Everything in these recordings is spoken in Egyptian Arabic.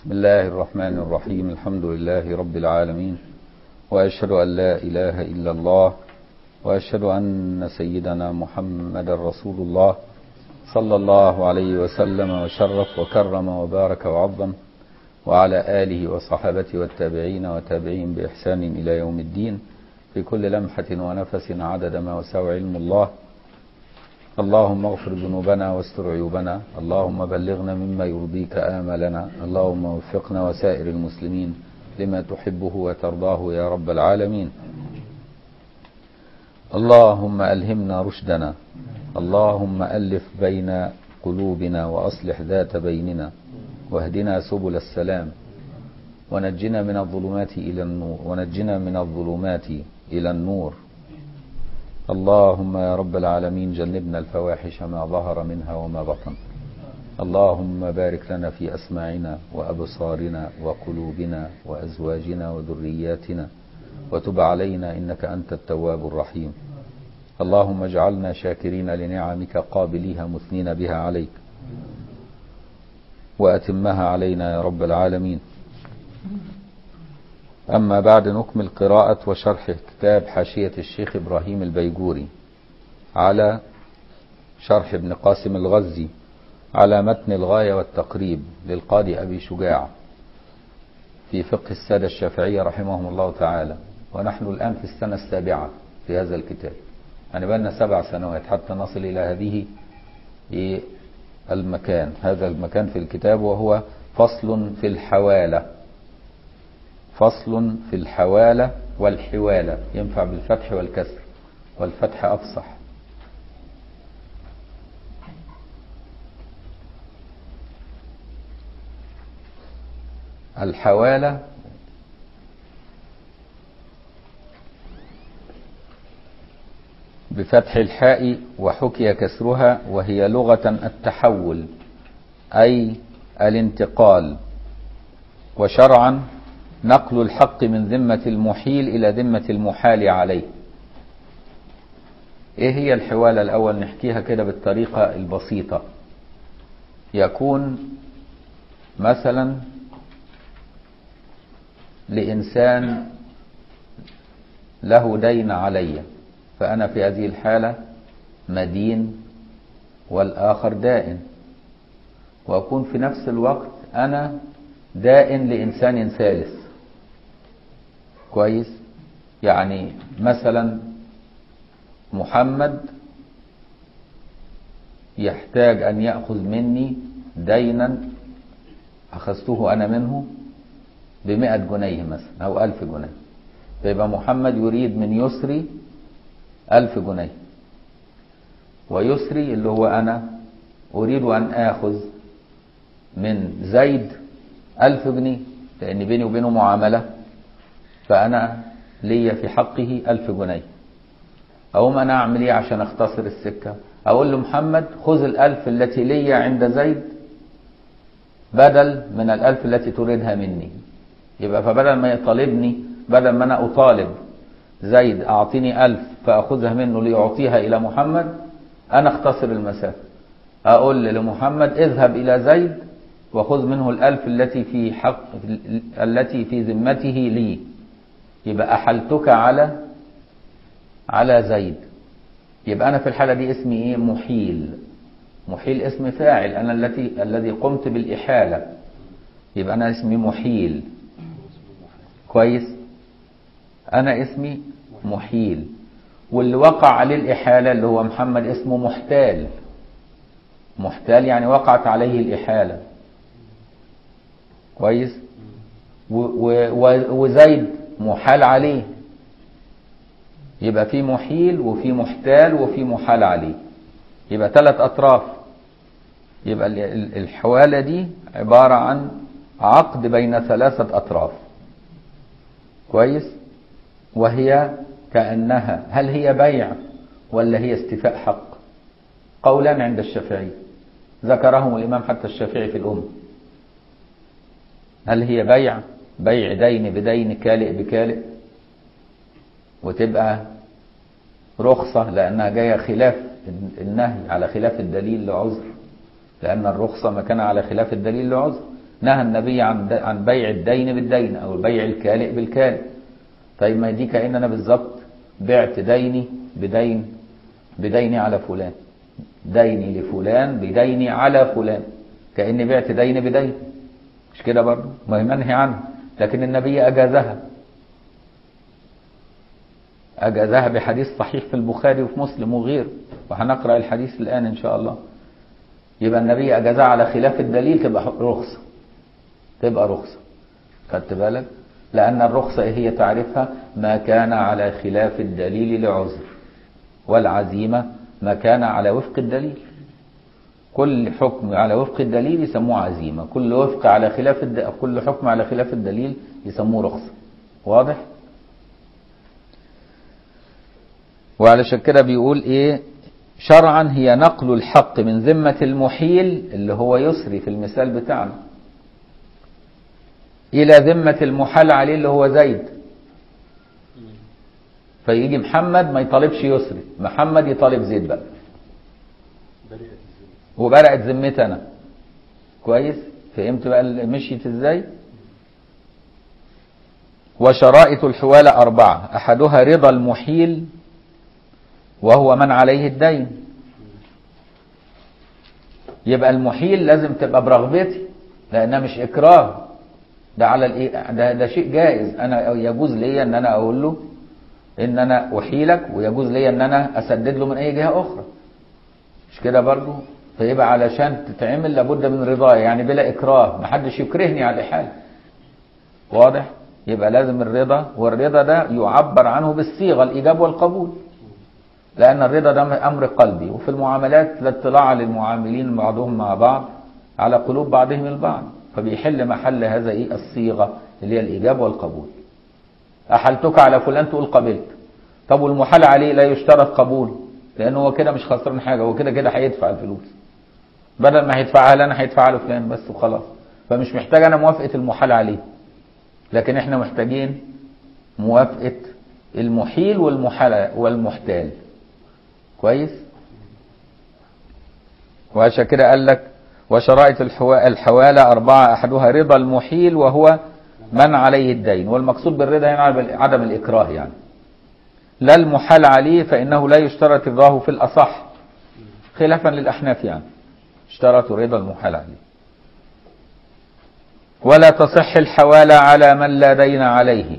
بسم الله الرحمن الرحيم الحمد لله رب العالمين وأشهد أن لا إله إلا الله وأشهد أن سيدنا محمد رسول الله صلى الله عليه وسلم وشرف وكرم وبارك وعظم وعلى آله وصحابته والتابعين وتابعين بإحسان إلى يوم الدين في كل لمحة ونفس عدد ما وسع علم الله اللهم اغفر ذنوبنا واستر عيوبنا اللهم بلغنا مما يرضيك آملنا اللهم وفقنا وسائر المسلمين لما تحبه وترضاه يا رب العالمين اللهم ألهمنا رشدنا اللهم ألف بين قلوبنا وأصلح ذات بيننا واهدنا سبل السلام ونجنا من الظلمات إلى النور ونجنا من الظلمات إلى النور اللهم يا رب العالمين جنبنا الفواحش ما ظهر منها وما بطن اللهم بارك لنا في أسماعنا وأبصارنا وقلوبنا وأزواجنا وذرياتنا وتب علينا إنك أنت التواب الرحيم اللهم اجعلنا شاكرين لنعمك قابليها مثنين بها عليك وأتمها علينا يا رب العالمين أما بعد نكمل قراءة وشرح كتاب حاشية الشيخ إبراهيم البيجوري على شرح ابن قاسم الغزي على متن الغاية والتقريب للقاضي أبي شجاع في فقه السادة الشافعية رحمهم الله تعالى ونحن الآن في السنة السابعة في هذا الكتاب يعني بقى سبع سنوات حتى نصل إلى هذه المكان هذا المكان في الكتاب وهو فصل في الحوالة فصل في الحوالة والحوالة ينفع بالفتح والكسر والفتح أفصح الحوالة بفتح الحاء وحكي كسرها وهي لغة التحول أي الانتقال وشرعا نقل الحق من ذمة المحيل إلى ذمة المحال عليه إيه هي الحوالة الأول نحكيها كده بالطريقة البسيطة يكون مثلا لإنسان له دين علي فأنا في هذه الحالة مدين والآخر دائن وأكون في نفس الوقت أنا دائن لإنسان ثالث كويس يعني مثلا محمد يحتاج أن يأخذ مني دينا أخذته أنا منه بمئة جنيه مثلا أو ألف جنيه فيبقى محمد يريد من يسري ألف جنيه ويسري اللي هو أنا أريد أن آخذ من زيد ألف جنيه لأن بيني وبينه معاملة فأنا لي في حقه ألف جنيه أقوم أنا أعمل إيه عشان أختصر السكة أقول لمحمد خذ الألف التي لي عند زيد بدل من الألف التي تريدها مني يبقى فبدل ما يطالبني بدل ما أنا أطالب زيد أعطيني ألف فأخذها منه ليعطيها إلى محمد أنا اختصر المسافة أقول لمحمد اذهب إلى زيد وخذ منه الألف التي في حق التي في ذمته لي يبقى أحلتك على على زيد يبقى أنا في الحالة دي اسمي إيه محيل محيل اسم فاعل أنا التي الذي قمت بالإحالة يبقى أنا اسمي محيل كويس أنا اسمي محيل واللي وقع عليه الإحالة اللي هو محمد اسمه محتال محتال يعني وقعت عليه الإحالة كويس وزيد محال عليه يبقى في محيل وفي محتال وفي محال عليه يبقى ثلاث أطراف يبقى الحوالة دي عبارة عن عقد بين ثلاثة أطراف كويس وهي كأنها هل هي بيع ولا هي استيفاء حق قولان عند الشافعي ذكرهم الإمام حتى الشافعي في الأم هل هي بيع بيع دين بدين كالئ بكالئ وتبقى رخصة لأنها جاية خلاف النهي على خلاف الدليل لعذر لأن الرخصة مكانها على خلاف الدليل لعذر نهى النبي عن عن بيع الدين بالدين او بيع الكالئ بالكالئ طيب ما دي كأن انا بالظبط بعت ديني بدين بديني على فلان ديني لفلان بديني على فلان كأني بعت دين بدين مش كده برضه ما هي منهي عنه لكن النبي أجازها أجازها بحديث صحيح في البخاري وفي مسلم وغيره وهنقرأ الحديث الآن إن شاء الله يبقى النبي أجازها على خلاف الدليل تبقى رخصة تبقى رخصة خدت بالك لأن الرخصة إيه هي تعرفها ما كان على خلاف الدليل لعذر والعزيمة ما كان على وفق الدليل كل حكم على وفق الدليل يسموه عزيمة كل وفق على خلاف الد... كل حكم على خلاف الدليل يسموه رخصة واضح وعلشان كده بيقول ايه شرعا هي نقل الحق من ذمة المحيل اللي هو يسري في المثال بتاعنا إلى ذمة المحال عليه اللي هو زيد فيجي محمد ما يطالبش يسري محمد يطالب زيد بقى وبرأت ذمتي انا كويس فهمت بقى مشيت ازاي وشرائط الحوالة أربعة أحدها رضا المحيل وهو من عليه الدين يبقى المحيل لازم تبقى برغبتي لأنها مش إكراه ده على الإيه ده, ده شيء جائز أنا يجوز لي أن أنا أقول له إن أنا أحيلك ويجوز لي أن أنا أسدد له من أي جهة أخرى مش كده برضو فيبقى علشان تتعمل لابد من رضايا يعني بلا إكراه محدش يكرهني على حال واضح يبقى لازم الرضا والرضا ده يعبر عنه بالصيغة الإيجاب والقبول لأن الرضا ده أمر قلبي وفي المعاملات لا اطلاع للمعاملين بعضهم مع بعض على قلوب بعضهم البعض فبيحل محل هذا إيه الصيغة اللي هي الإيجاب والقبول أحلتك على فلان تقول قبلت طب والمحال عليه لا يشترط قبول لأنه هو كده مش خسران حاجة هو كده كده هيدفع الفلوس بدل ما هيدفعها لنا هيدفعها له فلان بس وخلاص فمش محتاج أنا موافقة المحال عليه لكن احنا محتاجين موافقة المحيل والمحال والمحتال كويس وعشان كده قال لك وشرائط الحوالة أربعة أحدها رضا المحيل وهو من عليه الدين والمقصود بالرضا هنا عدم الإكراه يعني لا المحال عليه فإنه لا يشترط رضاه في الأصح خلافا للأحناف يعني اشترطوا رضا المحال عليه ولا تصح الحوالة على من لا دين عليه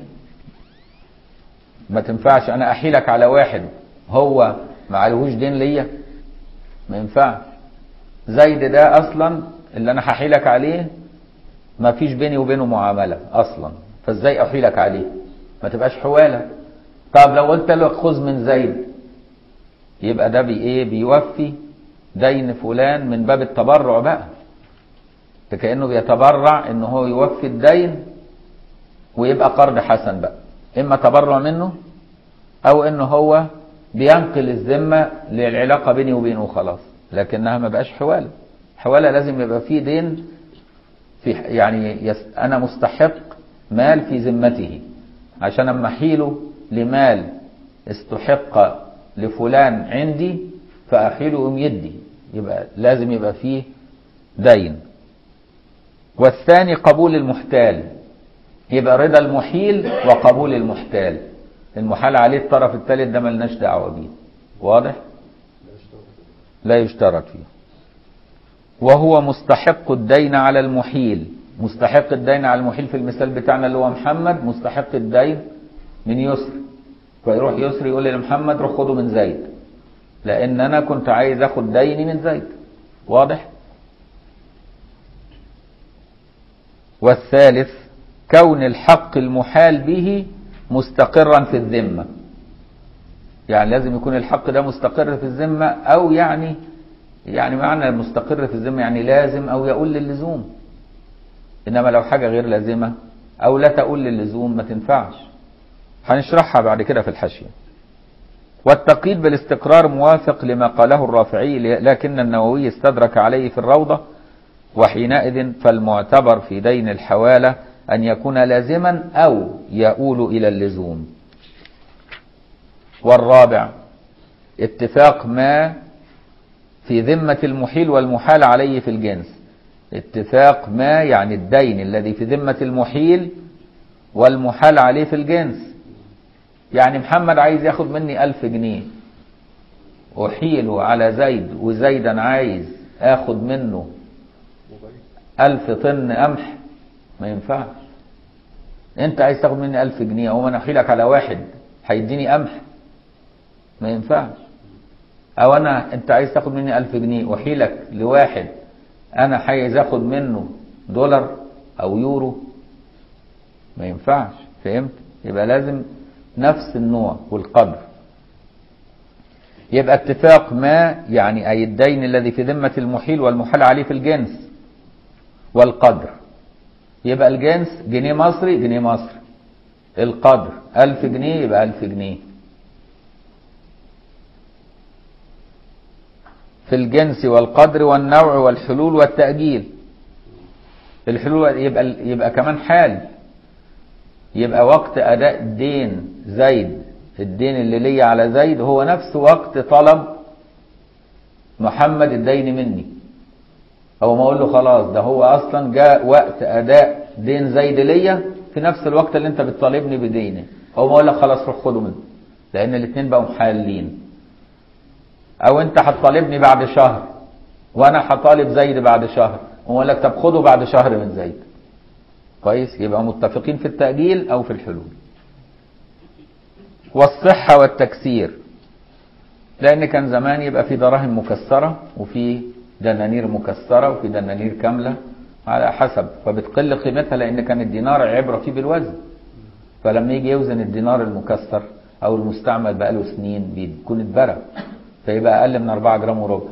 ما تنفعش أنا أحيلك على واحد هو ما عليهوش دين ليا ما ينفعش زيد ده أصلا اللي أنا هحيلك عليه ما فيش بيني وبينه معاملة أصلا فازاي أحيلك عليه ما تبقاش حوالة طب لو قلت له خذ من زيد يبقى ده بي ايه بيوفي دين فلان من باب التبرع بقى كأنه بيتبرع ان هو يوفي الدين ويبقى قرض حسن بقى اما تبرع منه او ان هو بينقل الذمة للعلاقة بيني وبينه وخلاص لكنها ما بقاش حوالة حوالة لازم يبقى فيه دين في يعني يس انا مستحق مال في ذمته عشان اما احيله لمال استحق لفلان عندي فاحيله يقوم يدي يبقى لازم يبقى فيه دين والثاني قبول المحتال يبقى رضا المحيل وقبول المحتال المحال عليه الطرف الثالث ده ملناش دعوه بيه واضح لا يشترط فيه وهو مستحق الدين على المحيل مستحق الدين على المحيل في المثال بتاعنا اللي هو محمد مستحق الدين من يسر فيروح يسر يقول لمحمد روح خده من زيد لان انا كنت عايز اخد ديني من زيد واضح والثالث كون الحق المحال به مستقرا في الذمة يعني لازم يكون الحق ده مستقر في الذمة او يعني يعني معنى مستقر في الذمة يعني لازم او يقول للزوم انما لو حاجة غير لازمة او لا تقول للزوم ما تنفعش هنشرحها بعد كده في الحاشية والتقييد بالاستقرار موافق لما قاله الرافعي لكن النووي استدرك عليه في الروضة وحينئذ فالمعتبر في دين الحوالة أن يكون لازما أو يؤول إلى اللزوم والرابع اتفاق ما في ذمة المحيل والمحال عليه في الجنس اتفاق ما يعني الدين الذي في ذمة المحيل والمحال عليه في الجنس يعني محمد عايز ياخد مني ألف جنيه أحيله على زيد وزيدا عايز آخد منه ألف طن قمح ما ينفعش أنت عايز تاخد مني ألف جنيه أو أنا أحيلك على واحد هيديني قمح ما ينفعش أو أنا أنت عايز تاخد مني ألف جنيه أحيلك لواحد أنا عايز آخد منه دولار أو يورو ما ينفعش فهمت يبقى لازم نفس النوع والقدر يبقى اتفاق ما يعني أي الدين الذي في ذمة المحيل والمحال عليه في الجنس والقدر يبقى الجنس جنيه مصري جنيه مصري القدر ألف جنيه يبقى ألف جنيه في الجنس والقدر والنوع والحلول والتأجيل الحلول يبقى يبقى كمان حال يبقى وقت أداء الدين زيد الدين اللي ليا على زيد هو نفس وقت طلب محمد الدين مني أو ما أقول له خلاص ده هو أصلا جاء وقت أداء دين زيد ليا في نفس الوقت اللي أنت بتطالبني بدينه أو ما أقول لك خلاص روح خده منه لأن الاثنين بقوا محالين أو أنت هتطالبني بعد شهر وأنا هطالب زيد بعد شهر وأقول لك طب خده بعد شهر من زيد كويس يبقى متفقين في التأجيل أو في الحلول والصحة والتكسير لأن كان زمان يبقى في دراهم مكسرة وفي دنانير مكسرة وفي دنانير كاملة على حسب فبتقل قيمتها لأن كان الدينار عبرة فيه بالوزن فلما يجي يوزن الدينار المكسر أو المستعمل بقاله سنين بيكون اتبرى فيبقى أقل من 4 جرام وربع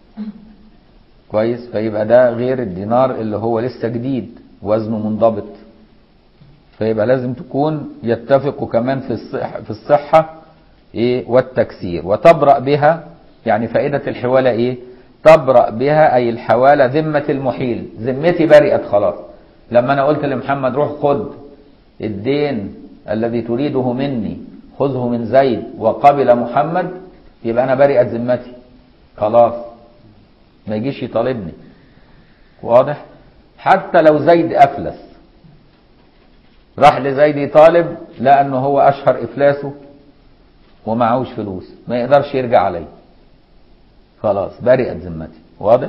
كويس فيبقى ده غير الدينار اللي هو لسه جديد وزنه منضبط فيبقى لازم تكون يتفقوا كمان في الصحة, في الصحة إيه والتكسير وتبرأ بها يعني فائدة الحوالة إيه تبرأ بها أي الحوالة ذمة المحيل ذمتي برئت خلاص لما أنا قلت لمحمد روح خد الدين الذي تريده مني خذه من زيد وقبل محمد يبقى أنا برئت ذمتي خلاص ما يجيش يطالبني واضح حتى لو زيد أفلس راح لزيد يطالب لأنه هو أشهر إفلاسه ومعهوش فلوس ما يقدرش يرجع عليه خلاص برئت ذمتي واضح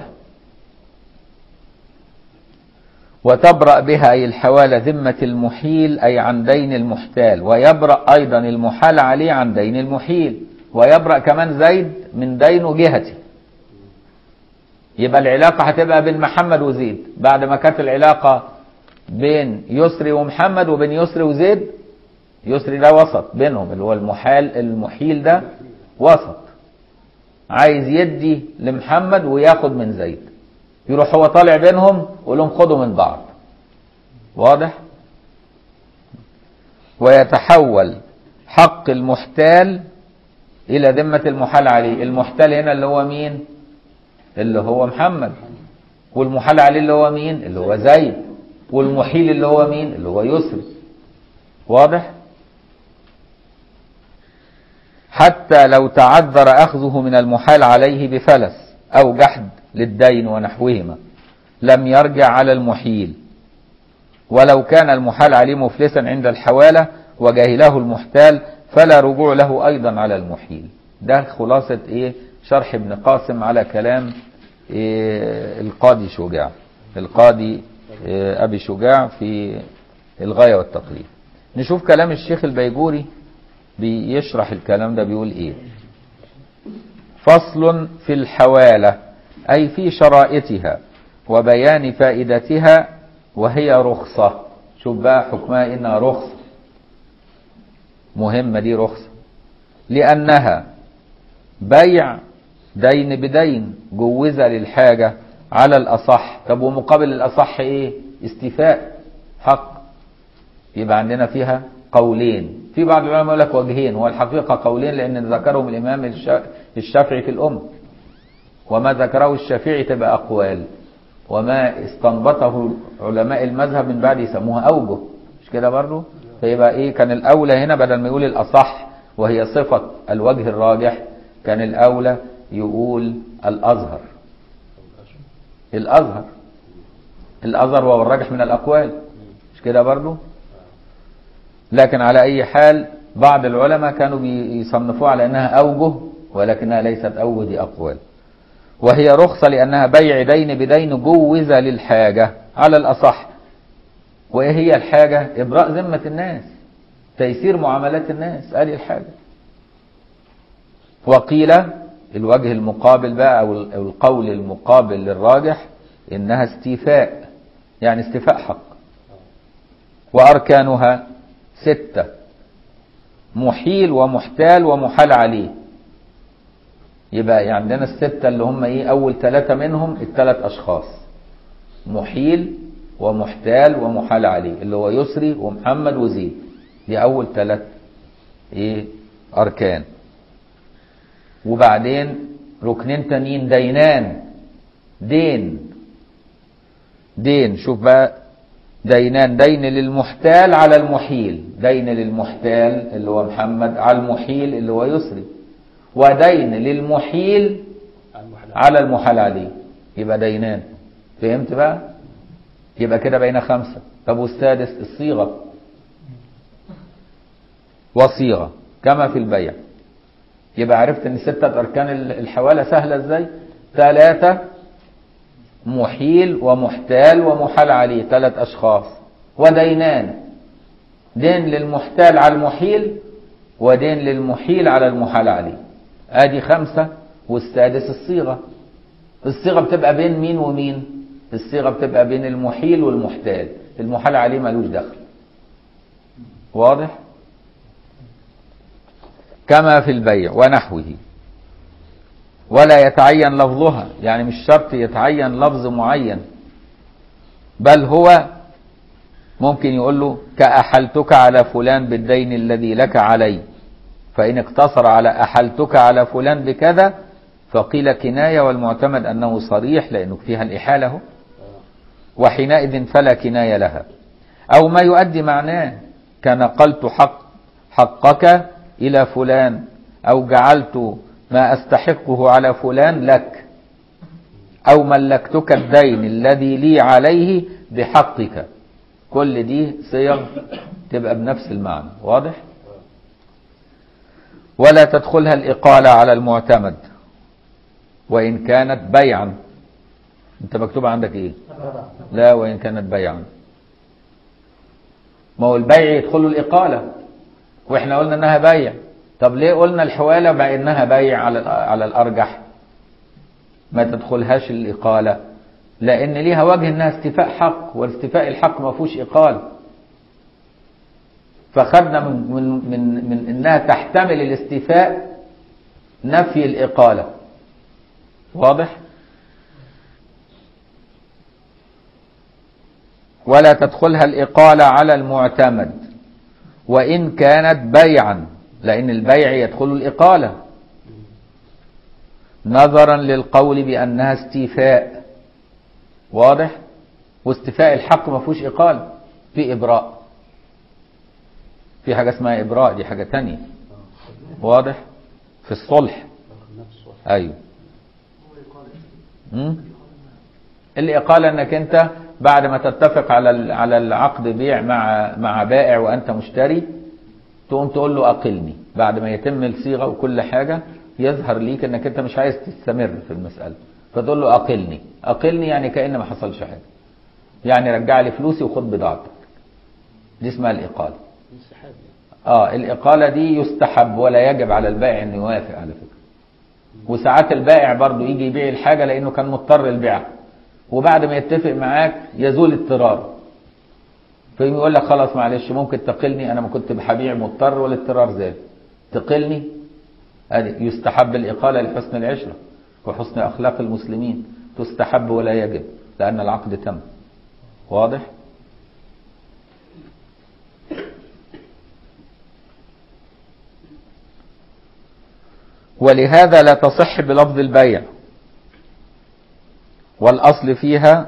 وتبرأ بها أي الحوالة ذمة المحيل أي عن دين المحتال ويبرأ أيضا المحال عليه عن دين المحيل ويبرأ كمان زيد من دينه جهتي يبقى العلاقة هتبقى بين محمد وزيد بعد ما كانت العلاقة بين يسري ومحمد وبين يسري وزيد يسري ده وسط بينهم اللي هو المحال المحيل ده وسط عايز يدي لمحمد وياخد من زيد يروح هو طالع بينهم ويقول لهم خدوا من بعض واضح ويتحول حق المحتال الى ذمة المحال عليه المحتال هنا اللي هو مين اللي هو محمد والمحال عليه اللي هو مين اللي هو زيد والمحيل اللي هو مين اللي هو يسري واضح حتى لو تعذر أخذه من المحال عليه بفلس أو جحد للدين ونحوهما لم يرجع على المحيل ولو كان المحال عليه مفلسا عند الحوالة وجاهله المحتال فلا رجوع له أيضا على المحيل ده خلاصة إيه شرح ابن قاسم على كلام إيه القاضي شجاع القاضي إيه أبي شجاع في الغاية والتقليد نشوف كلام الشيخ البيجوري بيشرح الكلام ده بيقول ايه فصل في الحوالة أي في شرائطها وبيان فائدتها وهي رخصة شوف بقى حكمها إنها رخصة مهمة دي رخصة لأنها بيع دين بدين جوز للحاجة على الأصح طب ومقابل الأصح إيه استيفاء حق يبقى عندنا فيها قولين في بعض العلماء يقول لك وجهين هو الحقيقة قولين لأن ذكرهم الإمام الشافعي في الأم وما ذكره الشافعي تبقى أقوال وما استنبطه علماء المذهب من بعد يسموها أوجه مش كده برضه فيبقى إيه كان الأولى هنا بدل ما يقول الأصح وهي صفة الوجه الراجح كان الأولى يقول الأزهر الأزهر الأظهر وهو الراجح من الأقوال مش كده برضو لكن على أي حال بعض العلماء كانوا بيصنفوها على أنها أوجه ولكنها ليست أوجه دي أقوال وهي رخصة لأنها بيع دين بدين جوز للحاجة على الأصح وإيه هي الحاجة إبراء ذمة الناس تيسير معاملات الناس قال الحاجة وقيل الوجه المقابل بقى أو القول المقابل للراجح إنها استيفاء يعني استيفاء حق وأركانها ستة محيل ومحتال ومحال عليه يبقى عندنا الستة اللي هم ايه اول ثلاثة منهم الثلاث اشخاص محيل ومحتال ومحال عليه اللي هو يسري ومحمد وزيد دي اول ثلاث ايه اركان وبعدين ركنين تانيين دينان دين دين شوف بقى دينان دين للمحتال على المحيل دين للمحتال اللي هو محمد على المحيل اللي هو يسري ودين للمحيل على المحال عليه يبقى دينان فهمت بقى يبقى كده بين خمسة طب والسادس الصيغة وصيغة كما في البيع يبقى عرفت ان ستة اركان الحوالة سهلة ازاي ثلاثة محيل ومحتال ومحال عليه ثلاث اشخاص ودينان دين للمحتال على المحيل ودين للمحيل على المحال عليه ادي خمسة والسادس الصيغة الصيغة بتبقى بين مين ومين الصيغة بتبقى بين المحيل والمحتال المحال عليه ملوش دخل واضح كما في البيع ونحوه ولا يتعين لفظها يعني مش شرط يتعين لفظ معين بل هو ممكن يقول له كأحلتك على فلان بالدين الذي لك علي فإن اقتصر على أحلتك على فلان بكذا فقيل كناية والمعتمد أنه صريح لأنه فيها الإحالة وحينئذ فلا كناية لها أو ما يؤدي معناه كنقلت حق حقك إلى فلان أو جعلت ما أستحقه على فلان لك أو ملكتك الدين الذي لي عليه بحقك كل دي صيغ تبقى بنفس المعنى واضح ولا تدخلها الإقالة على المعتمد وإن كانت بيعا انت مكتوب عندك ايه لا وإن كانت بيعا ما هو البيع يدخله الإقالة واحنا قلنا انها بيع طب ليه قلنا الحوالة بأنها بيع على على الأرجح ما تدخلهاش الإقالة لأن ليها وجه أنها استيفاء حق والاستيفاء الحق ما فيهوش إقالة فخدنا من, من, من, من أنها تحتمل الاستيفاء نفي الإقالة واضح ولا تدخلها الإقالة على المعتمد وإن كانت بيعا لأن البيع يدخل الإقالة نظرا للقول بأنها استيفاء واضح واستيفاء الحق ما فيهوش إقالة في إبراء في حاجة اسمها إبراء دي حاجة تانية واضح في الصلح أيوه مم؟ الإقالة أنك أنت بعد ما تتفق على على العقد بيع مع مع بائع وأنت مشتري تقوم تقول له أقلني بعد ما يتم الصيغة وكل حاجة يظهر ليك أنك أنت مش عايز تستمر في المسألة فتقول له أقلني أقلني يعني كأن ما حصلش حاجة يعني رجع لي فلوسي وخد بضاعتك دي اسمها الإقالة اه الإقالة دي يستحب ولا يجب على البائع انه يوافق على فكرة وساعات البائع برضه يجي يبيع الحاجة لأنه كان مضطر البيع وبعد ما يتفق معاك يزول اضطرار فيقوم يقول لك خلاص معلش ممكن تقلني انا ما كنت بحبيع مضطر والاضطرار زاد تقلني ادي يستحب الاقاله لحسن العشره وحسن اخلاق المسلمين تستحب ولا يجب لان العقد تم واضح ولهذا لا تصح بلفظ البيع والأصل فيها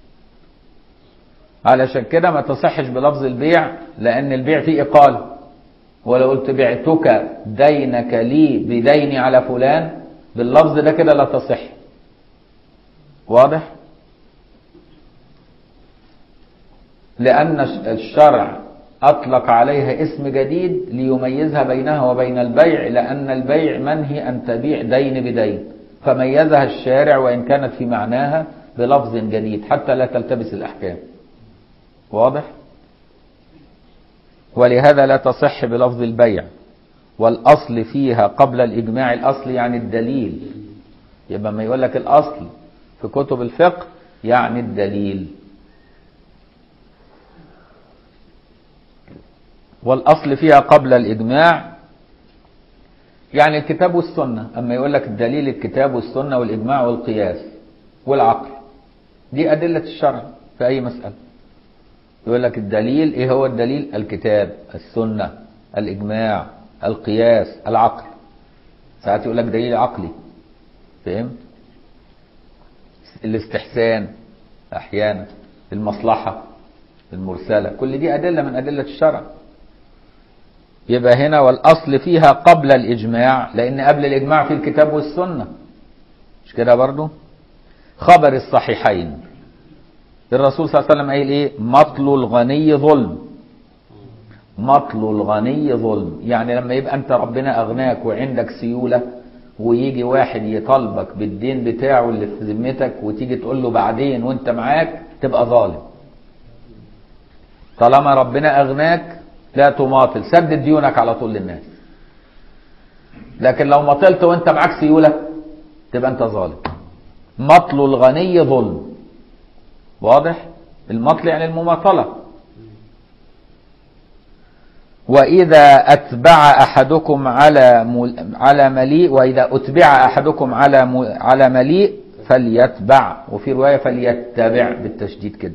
علشان كده ما تصحش بلفظ البيع لأن البيع فيه إقالة ولو قلت بعتك دينك لي بديني على فلان باللفظ ده كده لا تصح واضح لأن الشرع أطلق عليها اسم جديد ليميزها بينها وبين البيع لأن البيع منهي أن تبيع دين بدين فميزها الشارع وإن كانت في معناها بلفظ جديد حتى لا تلتبس الأحكام واضح؟ ولهذا لا تصح بلفظ البيع والأصل فيها قبل الإجماع الأصل يعني الدليل يبقى ما يقول لك الأصل في كتب الفقه يعني الدليل والأصل فيها قبل الإجماع يعني الكتاب والسنة أما يقول لك الدليل الكتاب والسنة والإجماع والقياس والعقل دي أدلة الشرع في أي مسألة يقول لك الدليل إيه هو الدليل الكتاب السنة الإجماع القياس العقل ساعات يقول لك دليل عقلي فهمت الاستحسان أحيانا المصلحة المرسلة كل دي أدلة من أدلة الشرع يبقى هنا والأصل فيها قبل الإجماع لأن قبل الإجماع في الكتاب والسنة مش كده برضو خبر الصحيحين الرسول صلى الله عليه وسلم قايل ايه مطل الغني ظلم مطل الغني ظلم يعني لما يبقى انت ربنا اغناك وعندك سيولة ويجي واحد يطالبك بالدين بتاعه اللي في ذمتك وتيجي تقول له بعدين وانت معاك تبقى ظالم طالما ربنا اغناك لا تماطل سدد ديونك على طول للناس لكن لو مطلت وانت معاك سيولة تبقى انت ظالم مطل الغني ظلم واضح المطل يعني المماطلة وإذا أتبع أحدكم على مل... على مليء وإذا أتبع أحدكم على م... على مليء فليتبع وفي رواية فليتبع بالتشديد كده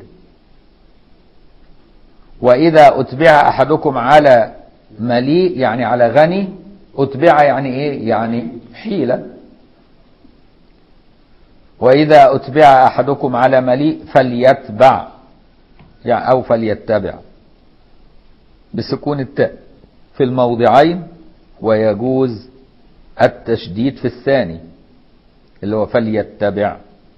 وإذا أتبع أحدكم على مليء يعني على غني أتبع يعني إيه يعني حيلة وإذا أتبع أحدكم على مليء فليتبع يعني أو فليتبع بسكون التاء في الموضعين ويجوز التشديد في الثاني اللي هو فليتبع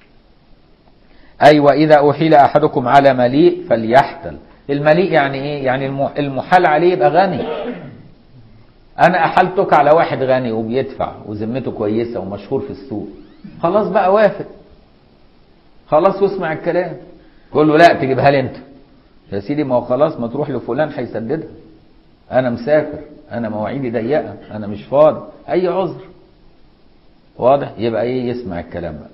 أي وإذا أحيل أحدكم على مليء فليحتل المليء يعني إيه يعني المحال عليه يبقى غني أنا أحلتك على واحد غني وبيدفع وذمته كويسة ومشهور في السوق خلاص بقى وافق خلاص واسمع الكلام قول له لا تجيبها لي انت يا سيدي ما هو خلاص ما تروح لفلان هيسددها انا مسافر انا مواعيدي ضيقه انا مش فاضي اي عذر واضح يبقى ايه يسمع الكلام بقى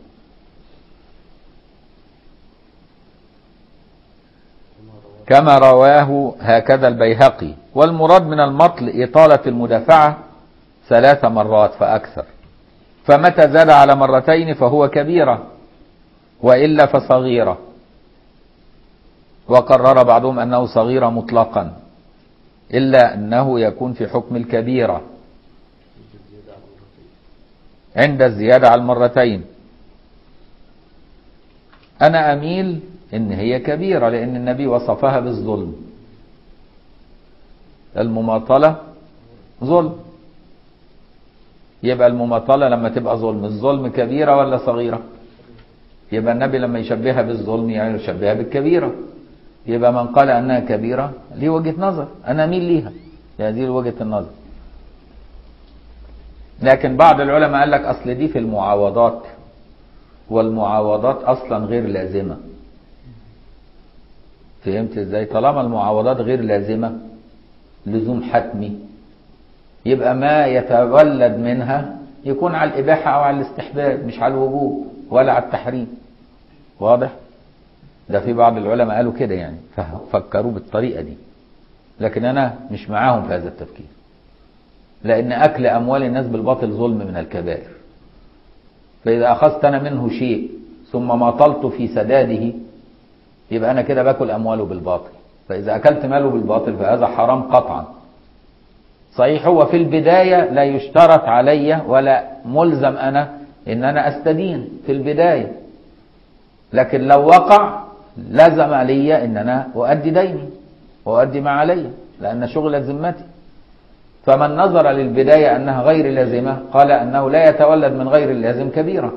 كما رواه هكذا البيهقي والمراد من المطل إطالة المدافعة ثلاث مرات فأكثر فمتى زاد على مرتين فهو كبيرة وإلا فصغيرة وقرر بعضهم أنه صغيرة مطلقا إلا أنه يكون في حكم الكبيرة عند الزيادة على المرتين أنا أميل إن هي كبيرة لأن النبي وصفها بالظلم المماطلة ظلم يبقى المماطلة لما تبقى ظلم الظلم كبيرة ولا صغيرة يبقى النبي لما يشبهها بالظلم يعني يشبهها بالكبيرة يبقى من قال أنها كبيرة ليه وجهة نظر أنا أميل ليها يعني دي وجهة النظر لكن بعض العلماء قال لك أصل دي في المعاوضات والمعاوضات أصلا غير لازمة فهمت ازاي طالما المعاوضات غير لازمة لزوم حتمي يبقى ما يتولد منها يكون على الإباحة أو على الاستحباب مش على الوجوب ولا على التحريم واضح ده في بعض العلماء قالوا كده يعني فكروا بالطريقة دي لكن أنا مش معاهم في هذا التفكير لأن أكل أموال الناس بالباطل ظلم من الكبائر فإذا أخذت أنا منه شيء ثم ماطلت في سداده يبقى أنا كده باكل أمواله بالباطل فإذا أكلت ماله بالباطل فهذا حرام قطعا صحيح هو في البداية لا يشترط علي ولا ملزم أنا إن أنا أستدين في البداية لكن لو وقع لزم علي إن أنا أؤدي ديني وأؤدي ما علي لأن شغل ذمتي فمن نظر للبداية أنها غير لازمة قال أنه لا يتولد من غير اللازم كبيرة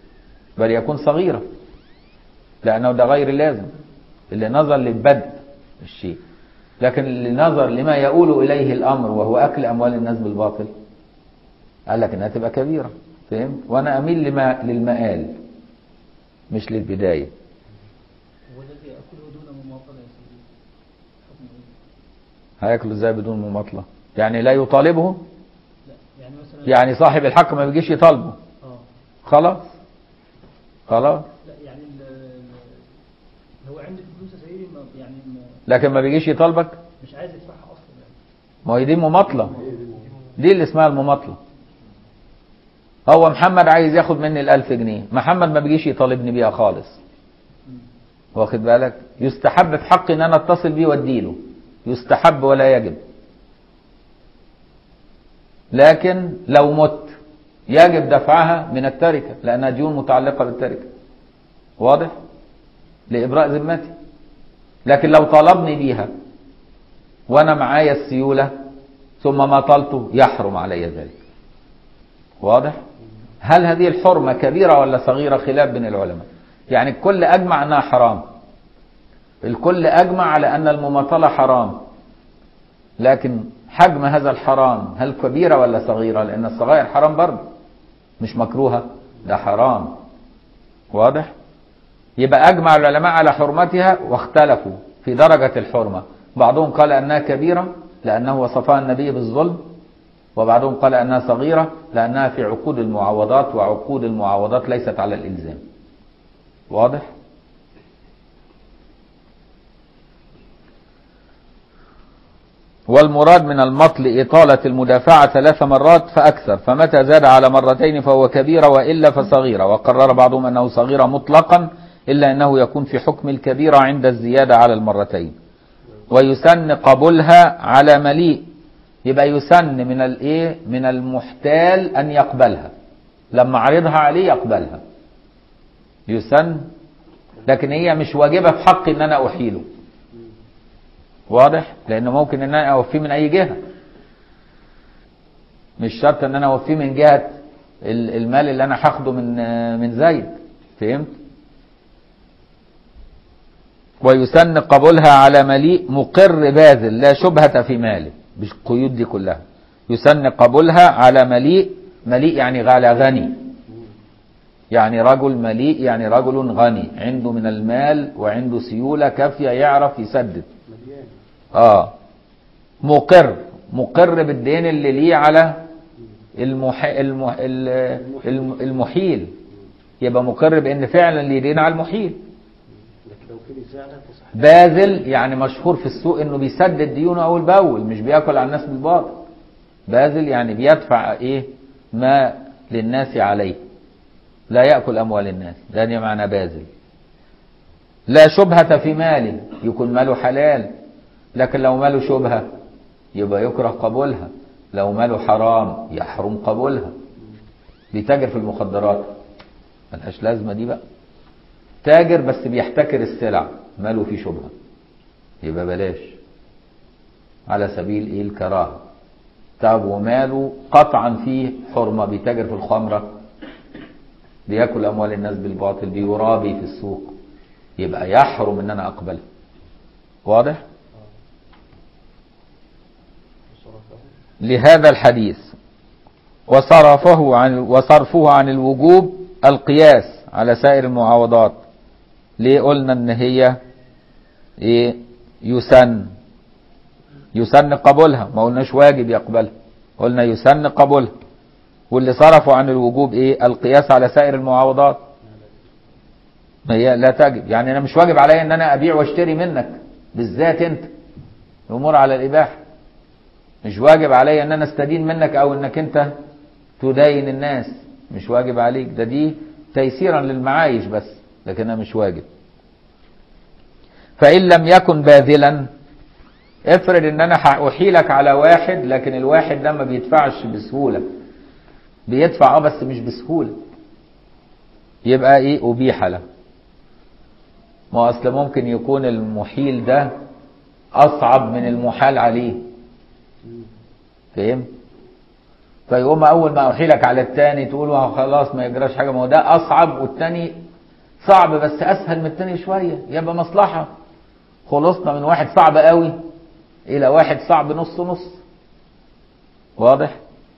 بل يكون صغيرة لأنه ده غير لازم اللي نظر للبدء الشيء لكن لنظر لما يؤول إليه الأمر وهو أكل أموال الناس بالباطل قال لك إنها تبقى كبيرة فهمت وأنا أميل لما للمآل مش للبداية والذي يأكله دون مماطلة يا سيدي حكمه إيه؟ هياكله ازاي بدون مماطلة يعني لا يطالبه لا يعني مثلا يعني صاحب الحق ما بيجيش يطالبه اه خلاص خلاص لا يعني ال- ال- هو عندك فلوس يا سيدي ما- يعني ما- لكن ما بيجيش يطالبك مش عايز يدفعها اصلا يعني ما هي دي مماطلة دي اللي اسمها المماطلة هو محمد عايز ياخد مني الألف جنيه محمد ما بيجيش يطالبني بيها خالص مم. واخد بالك يستحب في حقي ان انا اتصل بيه واديله يستحب ولا يجب لكن لو مت يجب دفعها من التركة لأنها ديون متعلقة بالتركة واضح لإبراء ذمتي لكن لو طلبني بيها وأنا معايا السيولة ثم ما طلته يحرم علي ذلك واضح هل هذه الحرمة كبيرة ولا صغيرة خلاف بين العلماء يعني الكل أجمع أنها حرام الكل أجمع على أن المماطلة حرام لكن حجم هذا الحرام هل كبيرة ولا صغيرة لأن الصغائر حرام برضه مش مكروهة ده حرام واضح يبقى أجمع العلماء على حرمتها واختلفوا في درجة الحرمة بعضهم قال أنها كبيرة لأنه وصفها النبي بالظلم وبعضهم قال أنها صغيرة لأنها في عقود المعاوضات وعقود المعاوضات ليست على الإلزام واضح والمراد من المطل إطالة المدافعة ثلاث مرات فأكثر فمتى زاد على مرتين فهو كبيرة وإلا فصغيرة وقرر بعضهم أنه صغيرة مطلقا إلا أنه يكون في حكم الكبيرة عند الزيادة على المرتين ويسن قبولها على مليء يبقى يسن من الايه من المحتال ان يقبلها لما عرضها عليه يقبلها يسن لكن هي مش واجبه في حقي ان انا احيله واضح لان ممكن ان انا اوفيه من اي جهه مش شرط ان انا اوفيه من جهه ال- المال اللي انا هاخده من من زيد فهمت ويسن قبولها على مليء مقر باذل لا شبهة في ماله بالقيود دي كلها يسن قبولها على مليء مليء يعني على غني يعني رجل مليء يعني رجل غني عنده من المال وعنده سيولة كافية يعرف يسدد اه مقر مقر بالدين اللي ليه على المح... المح... ال- الم- المحيل يبقى مقر بان فعلا ليه دين على المحيل لكن لو في نزاع لا تصح باذل يعني مشهور في السوق انه بيسدد ديونه اول باول مش بياكل على الناس بالباطل باذل يعني بيدفع ايه ما للناس عليه لا ياكل اموال الناس ده يعني معنى باذل لا شبهة في ماله يكون ماله حلال لكن لو ماله شبهة يبقى يكره قبولها لو ماله حرام يحرم قبولها بيتاجر في المخدرات ملهاش لازمة دي بقى تاجر بس بيحتكر السلع ماله فيه شبهة يبقى بلاش على سبيل ايه الكراهة طب وماله قطعا فيه حرمة بيتاجر في الخمرة بياكل اموال الناس بالباطل بيرابي في السوق يبقى يحرم ان انا اقبله واضح لهذا الحديث وصرفه عن وصرفه عن الوجوب القياس على سائر المعاوضات ليه قلنا ان هي ايه يسن يسن قبولها ما قلناش واجب يقبلها قلنا يسن قبولها واللي صرفوا عن الوجوب ايه القياس على سائر المعاوضات ما هي لا تجب يعني انا مش واجب عليا ان انا ابيع واشتري منك بالذات انت الامور على الاباحه مش واجب عليا ان انا استدين منك او انك انت تدين الناس مش واجب عليك ده دي تيسيرا للمعايش بس لكنها مش واجب فإن لم يكن باذلا افرض ان انا احيلك على واحد لكن الواحد ده ما بيدفعش بسهولة بيدفع اه بس مش بسهولة يبقى ايه ابيح له ما هو اصل ممكن يكون المحيل ده اصعب من المحال عليه فهمت فيقوم اول ما احيلك على التاني تقول له خلاص ما يجراش حاجه ما هو ده اصعب والتاني صعب بس اسهل من التاني شويه يبقى مصلحه خلصنا من واحد صعب قوي الى واحد صعب نص نص واضح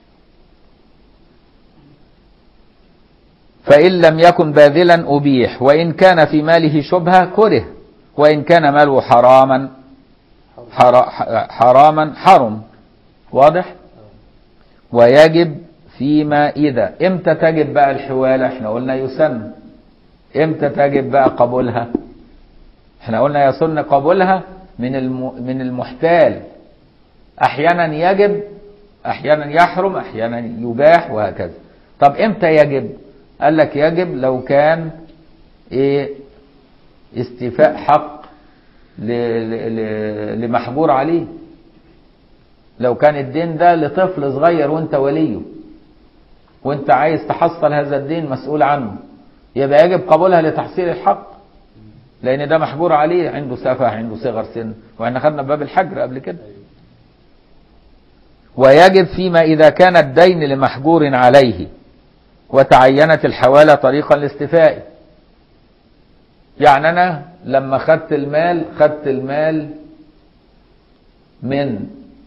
فإن لم يكن باذلا أبيح وإن كان في ماله شبهة كره وإن كان ماله حراما حرا حراما حرم واضح ويجب فيما إذا امتى تجب بقى الحوالة احنا قلنا يسن امتى تجب بقى قبولها احنا قلنا يسن قبولها من الم... من المحتال احيانا يجب احيانا يحرم احيانا يباح وهكذا طب امتى يجب قال لك يجب لو كان ايه استيفاء حق ل... ل... ل... لمحجور عليه لو كان الدين ده لطفل صغير وانت وليه وانت عايز تحصل هذا الدين مسؤول عنه يبقى يجب قبولها لتحصيل الحق لان ده محجور عليه عنده سفه عنده صغر سن واحنا خدنا باب الحجر قبل كده ويجب فيما اذا كان الدين لمحجور عليه وتعينت الحوالة طريقا لاستيفائه يعني انا لما خدت المال خدت المال من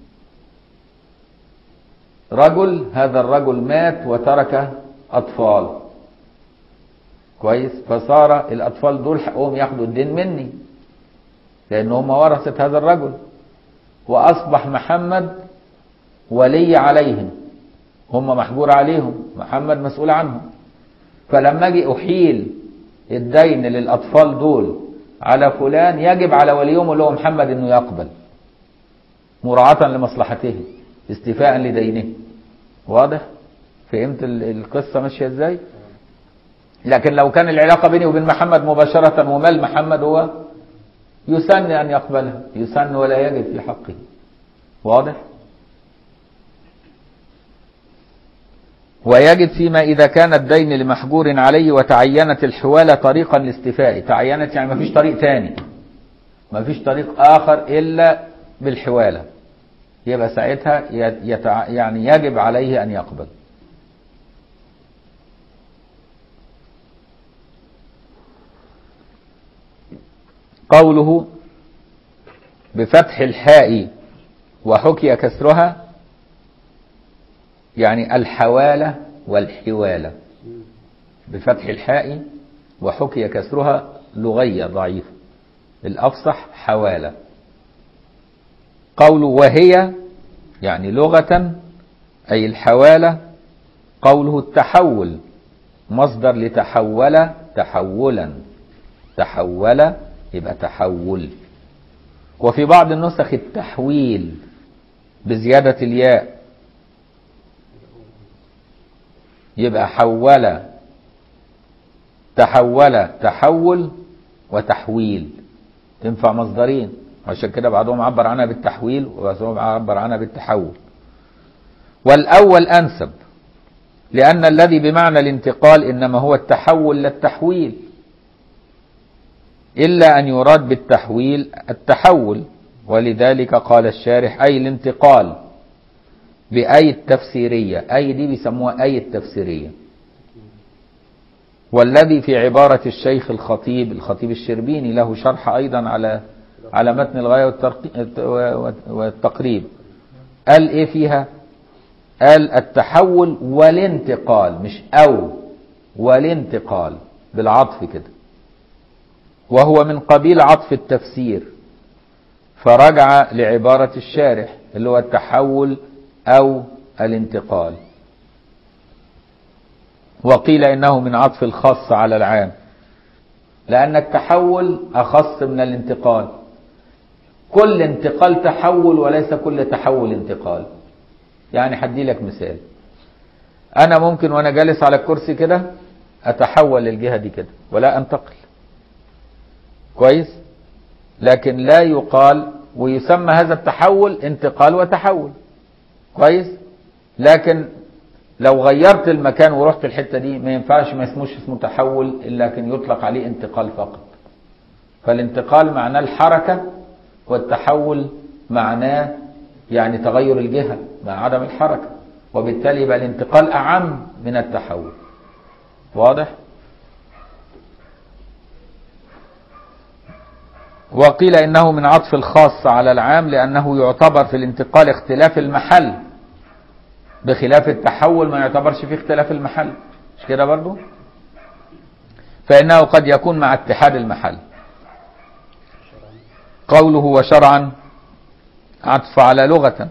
رجل هذا الرجل مات وترك اطفال كويس فصار الاطفال دول حقهم ياخدوا الدين مني لان هم ورثه هذا الرجل واصبح محمد ولي عليهم هم محجور عليهم محمد مسؤول عنهم فلما اجي احيل الدين للاطفال دول على فلان يجب على وليهم اللي هو محمد انه يقبل مراعاة لمصلحته استيفاء لدينه واضح فهمت القصة ماشية ازاي لكن لو كان العلاقة بيني وبين محمد مباشرة ومال محمد هو يسن أن يقبلها يسن ولا يجب في حقه واضح ويجب فيما إذا كان الدين لمحجور عليه وتعينت الحوالة طريقا لاستيفائه تعينت يعني ما فيش طريق تاني ما فيش طريق آخر إلا بالحوالة يبقى ساعتها يتع... يعني يجب عليه أن يقبل قوله بفتح الحاء وحكي كسرها يعني الحوالة والحوالة بفتح الحاء وحكي كسرها لغية ضعيفة الأفصح حوالة قوله وهي يعني لغة أي الحوالة قوله التحول مصدر لتحول تحولا تحول يبقى تحول وفي بعض النسخ التحويل بزيادة الياء يبقى حول تحول تحول وتحويل تنفع مصدرين عشان كده بعضهم عبر عنها بالتحويل وبعضهم عبر عنها بالتحول والأول أنسب لأن الذي بمعنى الانتقال إنما هو التحول للتحويل إلا أن يراد بالتحويل التحول ولذلك قال الشارح أي الانتقال بأي التفسيرية أي دي بيسموها أي التفسيرية والذي في عبارة الشيخ الخطيب الخطيب الشربيني له شرح أيضا على على متن الغاية والتقريب قال إيه فيها قال التحول والانتقال مش أو والانتقال بالعطف كده وهو من قبيل عطف التفسير فرجع لعبارة الشارح اللي هو التحول أو الانتقال وقيل إنه من عطف الخاص على العام لأن التحول أخص من الانتقال كل انتقال تحول وليس كل تحول انتقال يعني هدي لك مثال أنا ممكن وأنا جالس على الكرسي كده أتحول للجهة دي كده ولا أنتقل كويس لكن لا يقال ويسمى هذا التحول انتقال وتحول كويس لكن لو غيرت المكان ورحت الحتة دي ما ينفعش ما اسموش اسمه تحول إلا لكن يطلق عليه انتقال فقط فالانتقال معناه الحركة والتحول معناه يعني تغير الجهة مع عدم الحركة وبالتالي يبقى الانتقال أعم من التحول واضح؟ وقيل إنه من عطف الخاص على العام لأنه يعتبر في الانتقال اختلاف المحل بخلاف التحول ما يعتبرش فيه اختلاف المحل مش كده برضو فإنه قد يكون مع اتحاد المحل قوله وشرعا عطف على لغة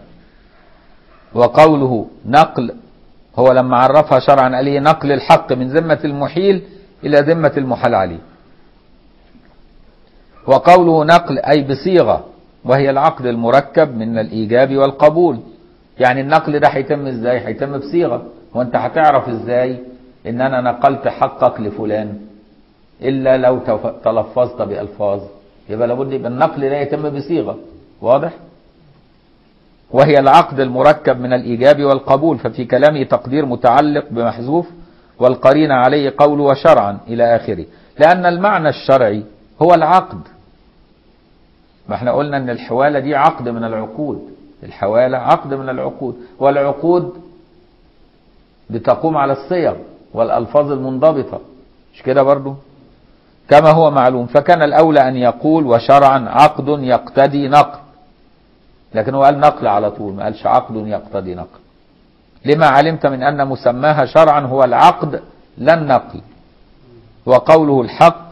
وقوله نقل هو لما عرفها شرعا قال ايه نقل الحق من ذمة المحيل إلى ذمة المحال عليه وقوله نقل أي بصيغة وهي العقد المركب من الإيجاب والقبول يعني النقل ده هيتم ازاي هيتم بصيغة وانت هتعرف ازاي ان انا نقلت حقك لفلان الا لو تف- تلفظت بألفاظ يبقى لابد يبقى النقل ده يتم بصيغة واضح وهي العقد المركب من الإيجاب والقبول ففي كلامه تقدير متعلق بمحذوف والقرين عليه قول وشرعا إلى آخره لأن المعنى الشرعي هو العقد ما احنا قلنا ان الحوالة دي عقد من العقود الحوالة عقد من العقود والعقود بتقوم على الصيغ والألفاظ المنضبطة مش كده برضو كما هو معلوم فكان الأولى أن يقول وشرعا عقد يقتدي نقد لكن هو قال نقل على طول ما قالش عقد يقتضي نقل لما علمت من أن مسماها شرعا هو العقد لا النقل وقوله الحق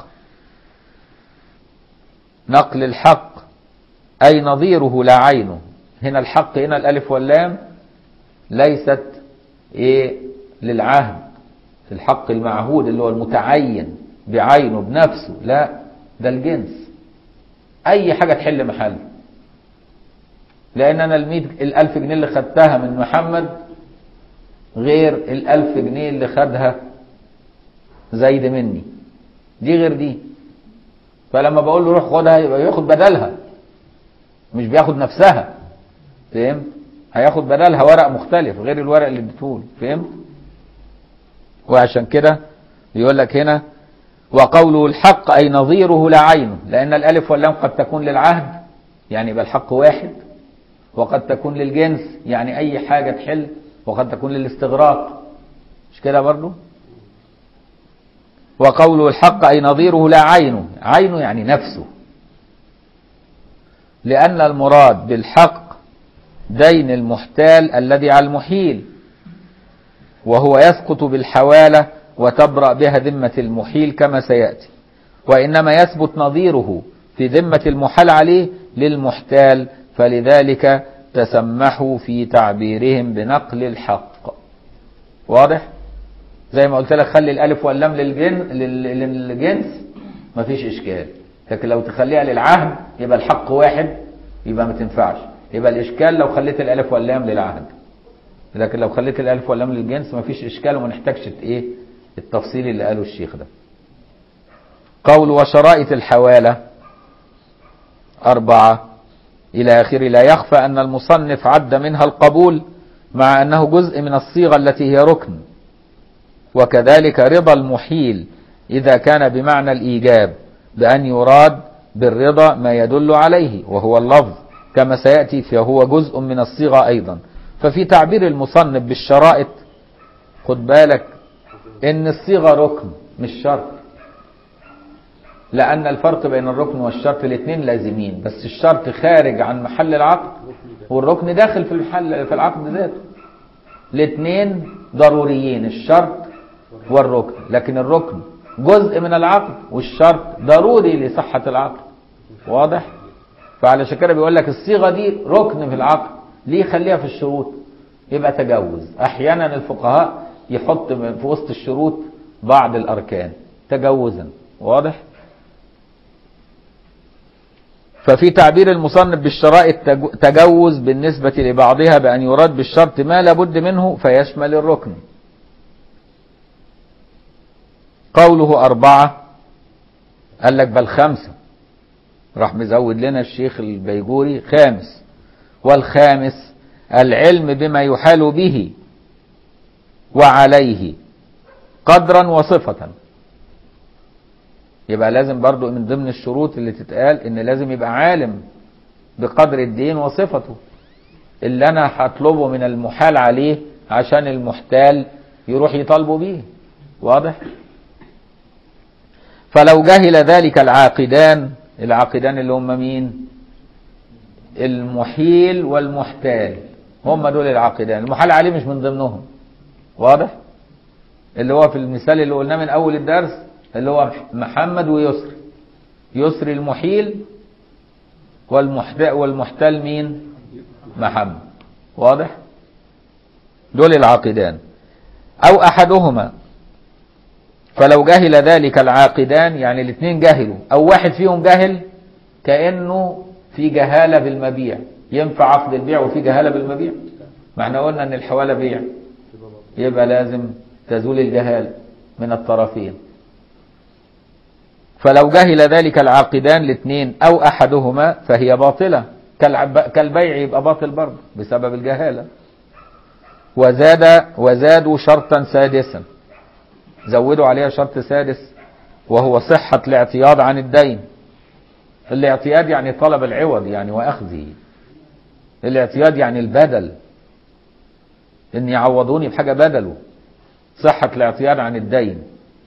نقل الحق أي نظيره لا عينه هنا الحق هنا الألف واللام ليست إيه للعهد الحق المعهود اللي هو المتعين بعينه بنفسه لا ده الجنس أي حاجة تحل محل لأن أنا الميت الألف جنيه اللي خدتها من محمد غير الألف جنيه اللي خدها زايد مني دي غير دي فلما بقول له روح خدها يبقى ياخد بدلها مش بياخد نفسها فهمت هياخد بدلها ورق مختلف غير الورق اللي اديتهوله فهمت وعشان كده بيقول لك هنا وقوله الحق أي نظيره لا عينه لأن الألف واللام قد تكون للعهد يعني يبقى الحق واحد وقد تكون للجنس يعني أي حاجة تحل وقد تكون للاستغراق مش كده برضو وقوله الحق أي نظيره لا عينه عينه يعني نفسه لأن المراد بالحق دين المحتال الذي على المحيل وهو يسقط بالحوالة وتبرأ بها ذمة المحيل كما سيأتي وإنما يثبت نظيره في ذمة المحال عليه للمحتال فلذلك تسمحوا في تعبيرهم بنقل الحق واضح زي ما قلت لك خلي الالف واللام للجن لل- للجنس مفيش اشكال لكن لو تخليها للعهد يبقى الحق واحد يبقى ما تنفعش يبقى الاشكال لو خليت الالف واللام للعهد لكن لو خليت الالف واللام للجنس مفيش اشكال وما نحتاجش ايه التفصيل اللي قاله الشيخ ده قول وشرائط الحواله أربعة إلى آخره لا يخفى أن المصنف عد منها القبول مع أنه جزء من الصيغة التي هي ركن وكذلك رضا المحيل إذا كان بمعنى الإيجاب بأن يراد بالرضا ما يدل عليه وهو اللفظ كما سيأتي فهو جزء من الصيغة أيضا ففي تعبير المصنف بالشرائط خد بالك إن الصيغة ركن مش شرط لأن الفرق بين الركن والشرط الاثنين لازمين بس الشرط خارج عن محل العقد والركن داخل في المحل في العقد ذاته الاثنين ضروريين الشرط والركن لكن الركن جزء من العقد والشرط ضروري لصحة العقد واضح فعلشان كده بيقول لك الصيغة دي ركن في العقد ليه خليها في الشروط يبقى تجوز احيانا الفقهاء يحط في وسط الشروط بعض الاركان تجوزا واضح ففي تعبير المصنف بالشرائط تج- تجوز بالنسبة لبعضها بأن يراد بالشرط ما لابد منه فيشمل الركن قوله أربعة قال لك بل خمسة راح مزود لنا الشيخ البيجوري خامس والخامس العلم بما يحال به وعليه قدرا وصفة يبقى لازم برضو من ضمن الشروط اللي تتقال ان لازم يبقى عالم بقدر الدين وصفته اللي انا هطلبه من المحال عليه عشان المحتال يروح يطالبه بيه واضح فلو جهل ذلك العاقدان العاقدان اللي هم مين المحيل والمحتال هم دول العاقدان المحال عليه مش من ضمنهم واضح اللي هو في المثال اللي قلناه من اول الدرس اللي هو محمد ويسر يسر المحيل والمحتال والمحتال مين محمد واضح دول العاقدان او احدهما فلو جهل ذلك العاقدان يعني الاثنين جهلوا او واحد فيهم جهل كانه في جهاله بالمبيع ينفع عقد البيع وفي جهاله بالمبيع ما احنا قلنا ان الحواله بيع يبقى لازم تزول الجهاله من الطرفين فلو جهل ذلك العاقدان الاثنين او احدهما فهي باطله كالعب- كالبيع يبقى باطل برضه بسبب الجهاله وزاد وزادوا شرطا سادسا زودوا عليها شرط سادس وهو صحة الاعتياض عن الدين الاعتياد يعني طلب العوض يعني وأخذه الاعتياد يعني البدل ان يعوضوني بحاجة بدله صحة الاعتياد عن الدين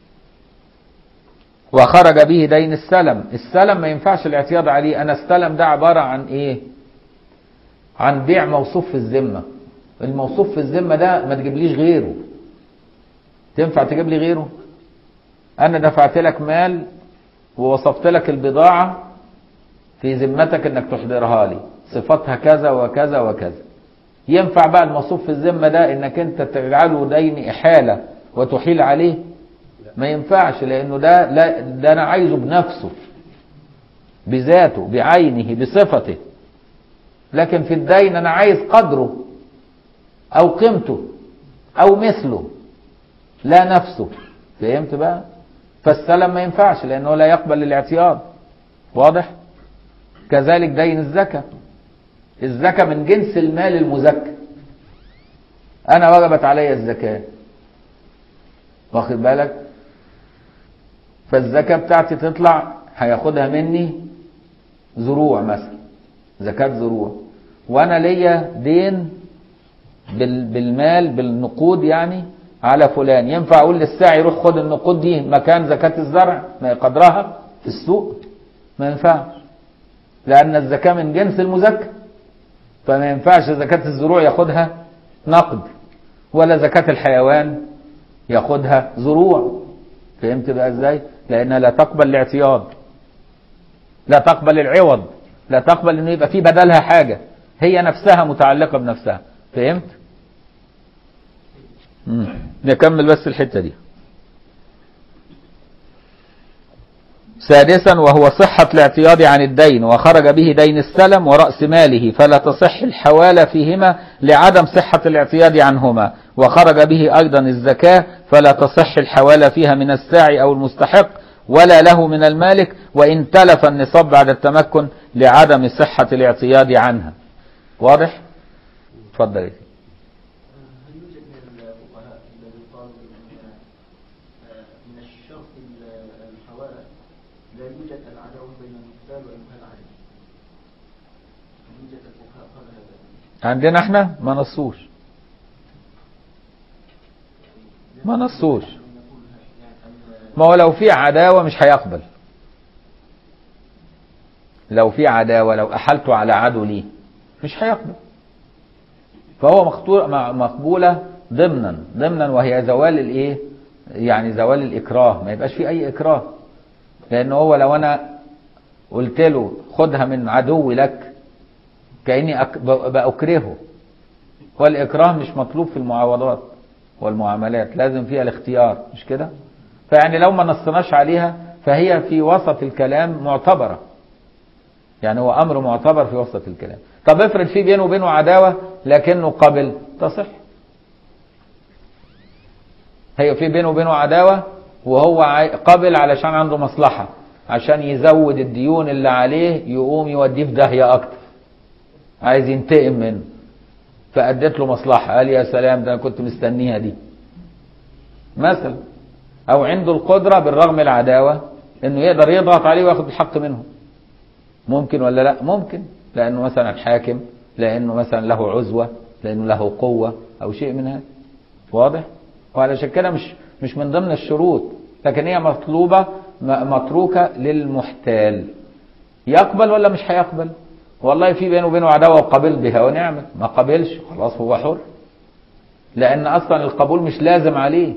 وخرج به دين السلم السلم ما ينفعش الاعتياض عليه انا السلم ده عبارة عن ايه عن بيع موصوف في الذمة الموصوف في الذمة ده ما تجيبليش غيره تنفع تجيب لي غيره انا دفعت لك مال ووصفت لك البضاعة في ذمتك انك تحضرها لي صفاتها كذا وكذا وكذا ينفع بقى الموصوف في الذمة ده انك انت تجعله دين احالة وتحيل عليه ما ينفعش لانه ده لا ده انا عايزه بنفسه بذاته بعينه بصفته لكن في الدين انا عايز قدره او قيمته او مثله لا نفسه فهمت بقى فالسلم ما ينفعش لانه لا يقبل الاعتياض واضح كذلك دين الزكاة الزكاة من جنس المال المزكى انا وجبت علي الزكاة واخد بالك فالزكاة بتاعتي تطلع هياخدها مني زروع مثلا زكاة زروع وانا ليا دين بال- بالمال بالنقود يعني على فلان ينفع اقول للساعي روح خد النقود دي مكان زكاة الزرع ما قدرها في السوق ما ينفعش لان الزكاة من جنس المزكى فما ينفعش زكاة الزروع ياخدها نقد ولا زكاة الحيوان ياخدها زروع فهمت بقى ازاي لانها لا تقبل الاعتياض لا تقبل العوض لا تقبل انه يبقى في بدلها حاجة هي نفسها متعلقة بنفسها فهمت مم. نكمل بس الحتة دي سادسا وهو صحة الاعتياض عن الدين وخرج به دين السلم ورأس ماله فلا تصح الحوالة فيهما لعدم صحة الاعتياض عنهما وخرج به أيضا الزكاة فلا تصح الحوالة فيها من الساعي أو المستحق ولا له من المالك وإن تلف النصاب بعد التمكن لعدم صحة الاعتياض عنها واضح؟ اتفضل يا سيدي. هل يوجد من الفقهاء الذين قالوا بأن آه، من الشرط ال- الحوالة لا يوجد العداوة بين المختال والمهال عليه؟ هل يوجد الفقهاء قال هذا؟ عندنا احنا ما نصوش ما نصوش أن يقول يعني أن ما هو لو في عداوة مش هيقبل لو في عداوة لو أحلت على عدو ليه مش هيقبل فهو مخطور مع- مقبولة ضمنا ضمنا وهي زوال الايه يعني زوال الإكراه ما يبقاش في أي إكراه لأن هو لو أنا قلت له خدها من عدو لك كأني أك- ب- بأكرهه والإكراه مش مطلوب في المعاوضات والمعاملات لازم فيها الاختيار مش كده فيعني لو ما نصناش عليها فهي في وسط الكلام معتبرة يعني هو أمر معتبر في وسط الكلام طب افرض في بينه وبينه عداوة لكنه قبل تصح هي في بينه وبينه عداوة وهو عاي- قبل علشان عنده مصلحة عشان يزود الديون اللي عليه يقوم يوديه في داهية أكتر عايز ينتقم منه فأدت له مصلحة قال يا سلام ده أنا كنت مستنيها دي مثلا أو عنده القدرة بالرغم العداوة إنه يقدر يضغط عليه وياخد الحق منه ممكن ولا لا ممكن لأنه مثلا حاكم لأنه مثلا له عزوة لأنه له قوة أو شيء من هذا واضح وعلشان كده مش مش من ضمن الشروط لكن هي مطلوبة م- متروكة للمحتال يقبل ولا مش هيقبل والله في بينه وبينه عداوه وقبل بها ونعمل ما قبلش خلاص هو حر لان اصلا القبول مش لازم عليه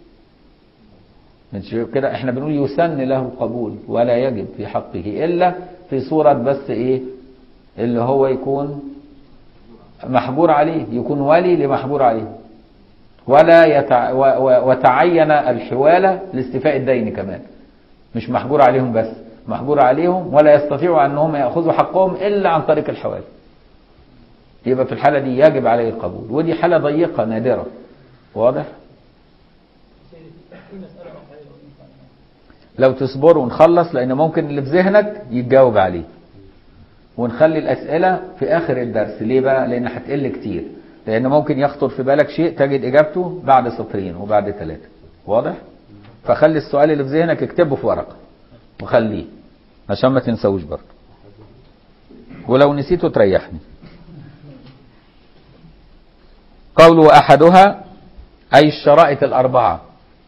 مش كده احنا بنقول يسن له القبول ولا يجب في حقه الا في صوره بس ايه اللي هو يكون محجور عليه يكون ولي لمحجور عليه ولا يتع... و... و... وتعين الحوالة لاستيفاء الدين كمان مش محجور عليهم بس محجور عليهم ولا يستطيعوا أنهم يأخذوا حقهم إلا عن طريق الحوالة يبقى في الحالة دي يجب عليه القبول ودي حالة ضيقة نادرة واضح في مسألة أخرى لو ينفع. لو تصبروا ونخلص لأن ممكن اللي في ذهنك يتجاوب عليه ونخلي الأسئلة في آخر الدرس ليه بقى؟ لأن هتقل كتير لأن ممكن يخطر في بالك شيء تجد إجابته بعد سطرين وبعد ثلاثة واضح؟ فخلي السؤال اللي في ذهنك اكتبه في ورقة وخليه عشان ما تنسوش برضه ولو نسيته تريحني قول أحدها أي الشرائط الأربعة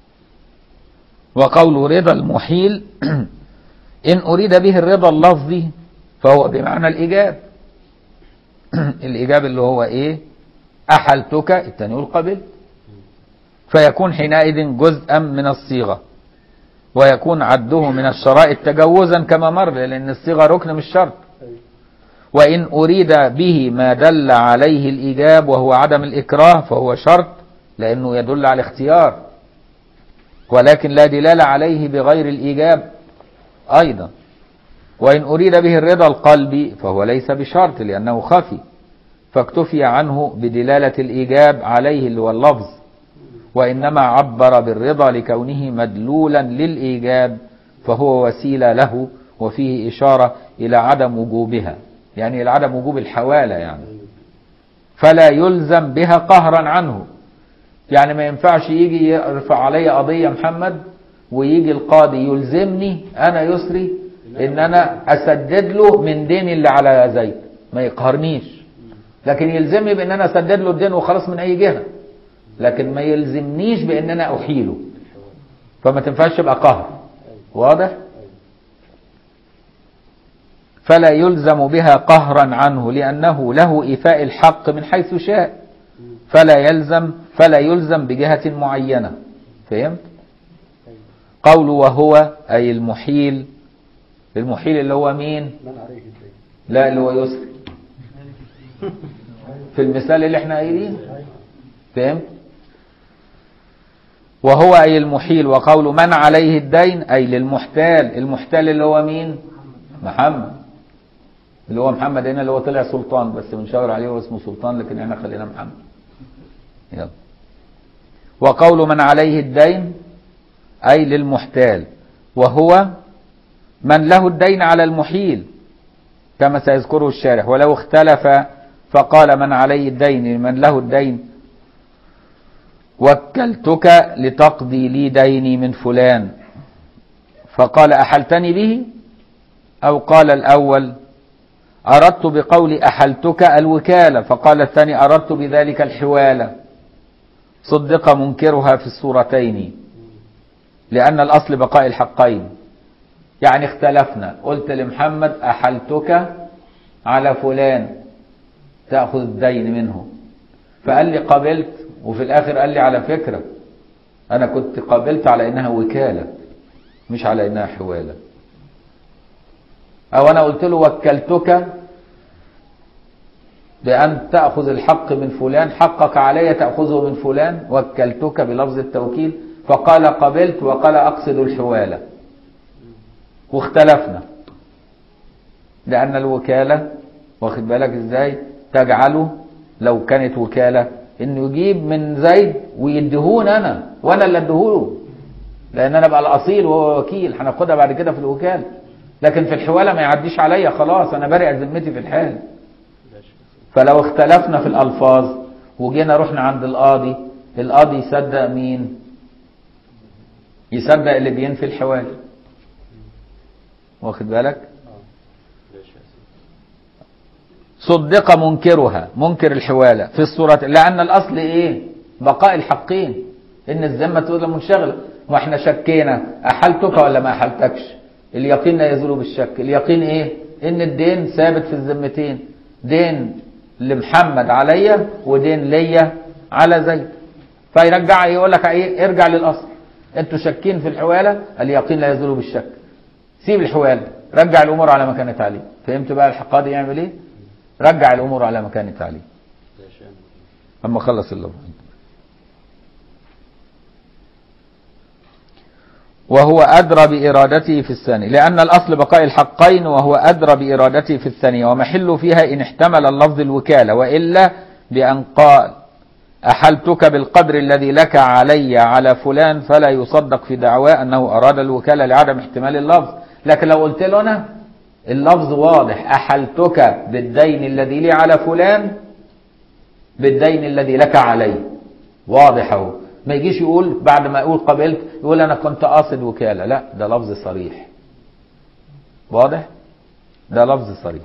وقول رضا المحيل إن أريد به الرضا اللفظي فهو بمعنى الإيجاب الإيجاب اللي هو إيه أحلتك التاني يقول قبلت فيكون حينئذ جزءا من الصيغة ويكون عده من الشرائط تجوزا كما مر لأن الصيغة ركن مش شرط وإن أريد به ما دل عليه الإيجاب وهو عدم الإكراه فهو شرط لأنه يدل على الاختيار ولكن لا دلالة عليه بغير الإيجاب أيضا وإن أريد به الرضا القلبي فهو ليس بشرط لأنه خفي فاكتفي عنه بدلالة الإيجاب عليه اللي هو اللفظ وإنما عبر بالرضا لكونه مدلولا للإيجاب فهو وسيلة له وفيه إشارة إلى عدم وجوبها يعني إلى عدم وجوب الحوالة يعني فلا يلزم بها قهرا عنه يعني ما ينفعش يجي يرفع علي قضية محمد ويجي القاضي يلزمني أنا يسري إن أنا أسدد له من ديني اللي على زيد ما يقهرنيش لكن يلزمني بأن أنا أسدد له الدين وخلاص من أي جهة لكن ما يلزمنيش بأن أنا أحيله فما تنفعش يبقى قهر واضح؟ فلا يلزم بها قهرا عنه لأنه له إيفاء الحق من حيث شاء فلا يلزم فلا يلزم بجهة معينة فهمت؟ قول وهو أي المحيل المحيل اللي هو مين؟ من عليه الدين لا اللي هو يسري في المثال اللي احنا قايلين فهمت؟ وهو أي المحيل وقول من عليه الدين أي للمحتال المحتال اللي هو مين؟ محمد اللي هو محمد هنا اللي هو طلع سلطان بس بنشاور عليه هو اسمه سلطان لكن احنا خلينا محمد يلا وقول من عليه الدين أي للمحتال وهو من له الدين على المحيل كما سيذكره الشارح ولو اختلف فقال من عليه الدين من له الدين وكلتك لتقضي لي ديني من فلان فقال أحلتني به أو قال الأول أردت بقول أحلتك الوكالة فقال الثاني أردت بذلك الحوالة صدق منكرها في الصورتين لأن الأصل بقاء الحقين يعني اختلفنا قلت لمحمد أحلتك على فلان تأخذ الدين منه فقال لي قبلت وفي الآخر قال لي على فكرة أنا كنت قبلت على إنها وكالة مش على إنها حوالة أو أنا قلت له وكلتك بأن تأخذ الحق من فلان حقك علي تأخذه من فلان وكلتك بلفظ التوكيل فقال قبلت وقال أقصد الحوالة واختلفنا لأن الوكالة واخد بالك ازاي تجعله لو كانت وكالة انه يجيب من زيد ويديهون انا وانا اللي اديهوله لان انا بقى الاصيل وهو وكيل هناخدها بعد كده في الوكالة لكن في الحوالة ما يعديش عليا خلاص انا بارئ ذمتي في الحال فلو اختلفنا في الالفاظ وجينا رحنا عند القاضي القاضي يصدق مين يصدق اللي بينفي الحوالة واخد بالك صدق منكرها منكر الحوالة في الصورة لأن الأصل إيه بقاء الحقين إن الذمة تقول منشغلة وإحنا شكينا أحلتك ولا ما أحلتكش اليقين لا يزول بالشك اليقين إيه ان الدين ثابت في الذمتين دين لمحمد عليا ودين ليا على زيد فيرجع يقول لك ايه ارجع للاصل انتوا شاكين في الحواله اليقين لا يزول بالشك سيب الحواله رجع الامور على ما كانت عليه فهمت بقى القاضي يعمل ايه رجع الامور على ما كانت عليه اما خلص اللفظ وهو أدرى بإرادته في الثاني لأن الأصل بقاء الحقين وهو أدرى بإرادته في الثانية ومحل فيها إن احتمل اللفظ الوكالة وإلا بأن قال أحلتك بالقدر الذي لك علي على فلان فلا يصدق في دعواه أنه أراد الوكالة لعدم احتمال اللفظ لكن لو قلت له أنا اللفظ واضح أحلتك بالدين الذي لي على فلان بالدين الذي لك علي واضح اهو ما يجيش يقول بعد ما يقول قبلت يقول انا كنت قاصد وكاله لا ده لفظ صريح واضح ده لفظ صريح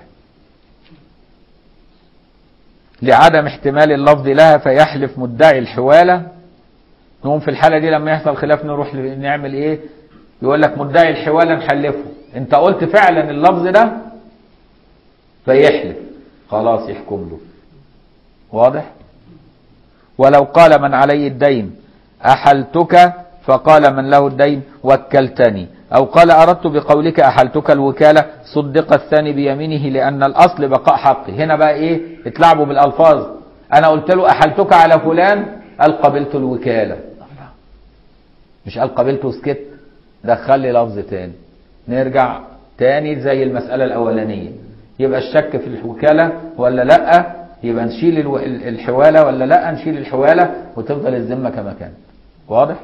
لعدم احتمال اللفظ لها فيحلف مدعي الحواله نقوم في الحاله دي لما يحصل خلاف نروح نعمل ايه يقول لك مدعي الحواله نحلفه انت قلت فعلا اللفظ ده فيحلف خلاص يحكم له واضح ولو قال من علي الدين أحلتك فقال من له الدين وكلتني أو قال أردت بقولك أحلتك الوكالة صدق الثاني بيمينه لأن الأصل بقاء حقي هنا بقى إيه اتلعبوا بالألفاظ أنا قلت له أحلتك على فلان قال قبلت الوكالة مش قال قبلت وسكت دخل لي لفظ تاني نرجع تاني زي المسألة الأولانية يبقى الشك في الوكالة ولا لأ يبقى نشيل الو- الحوالة ولا لا نشيل الحوالة وتفضل الذمة كما كانت واضح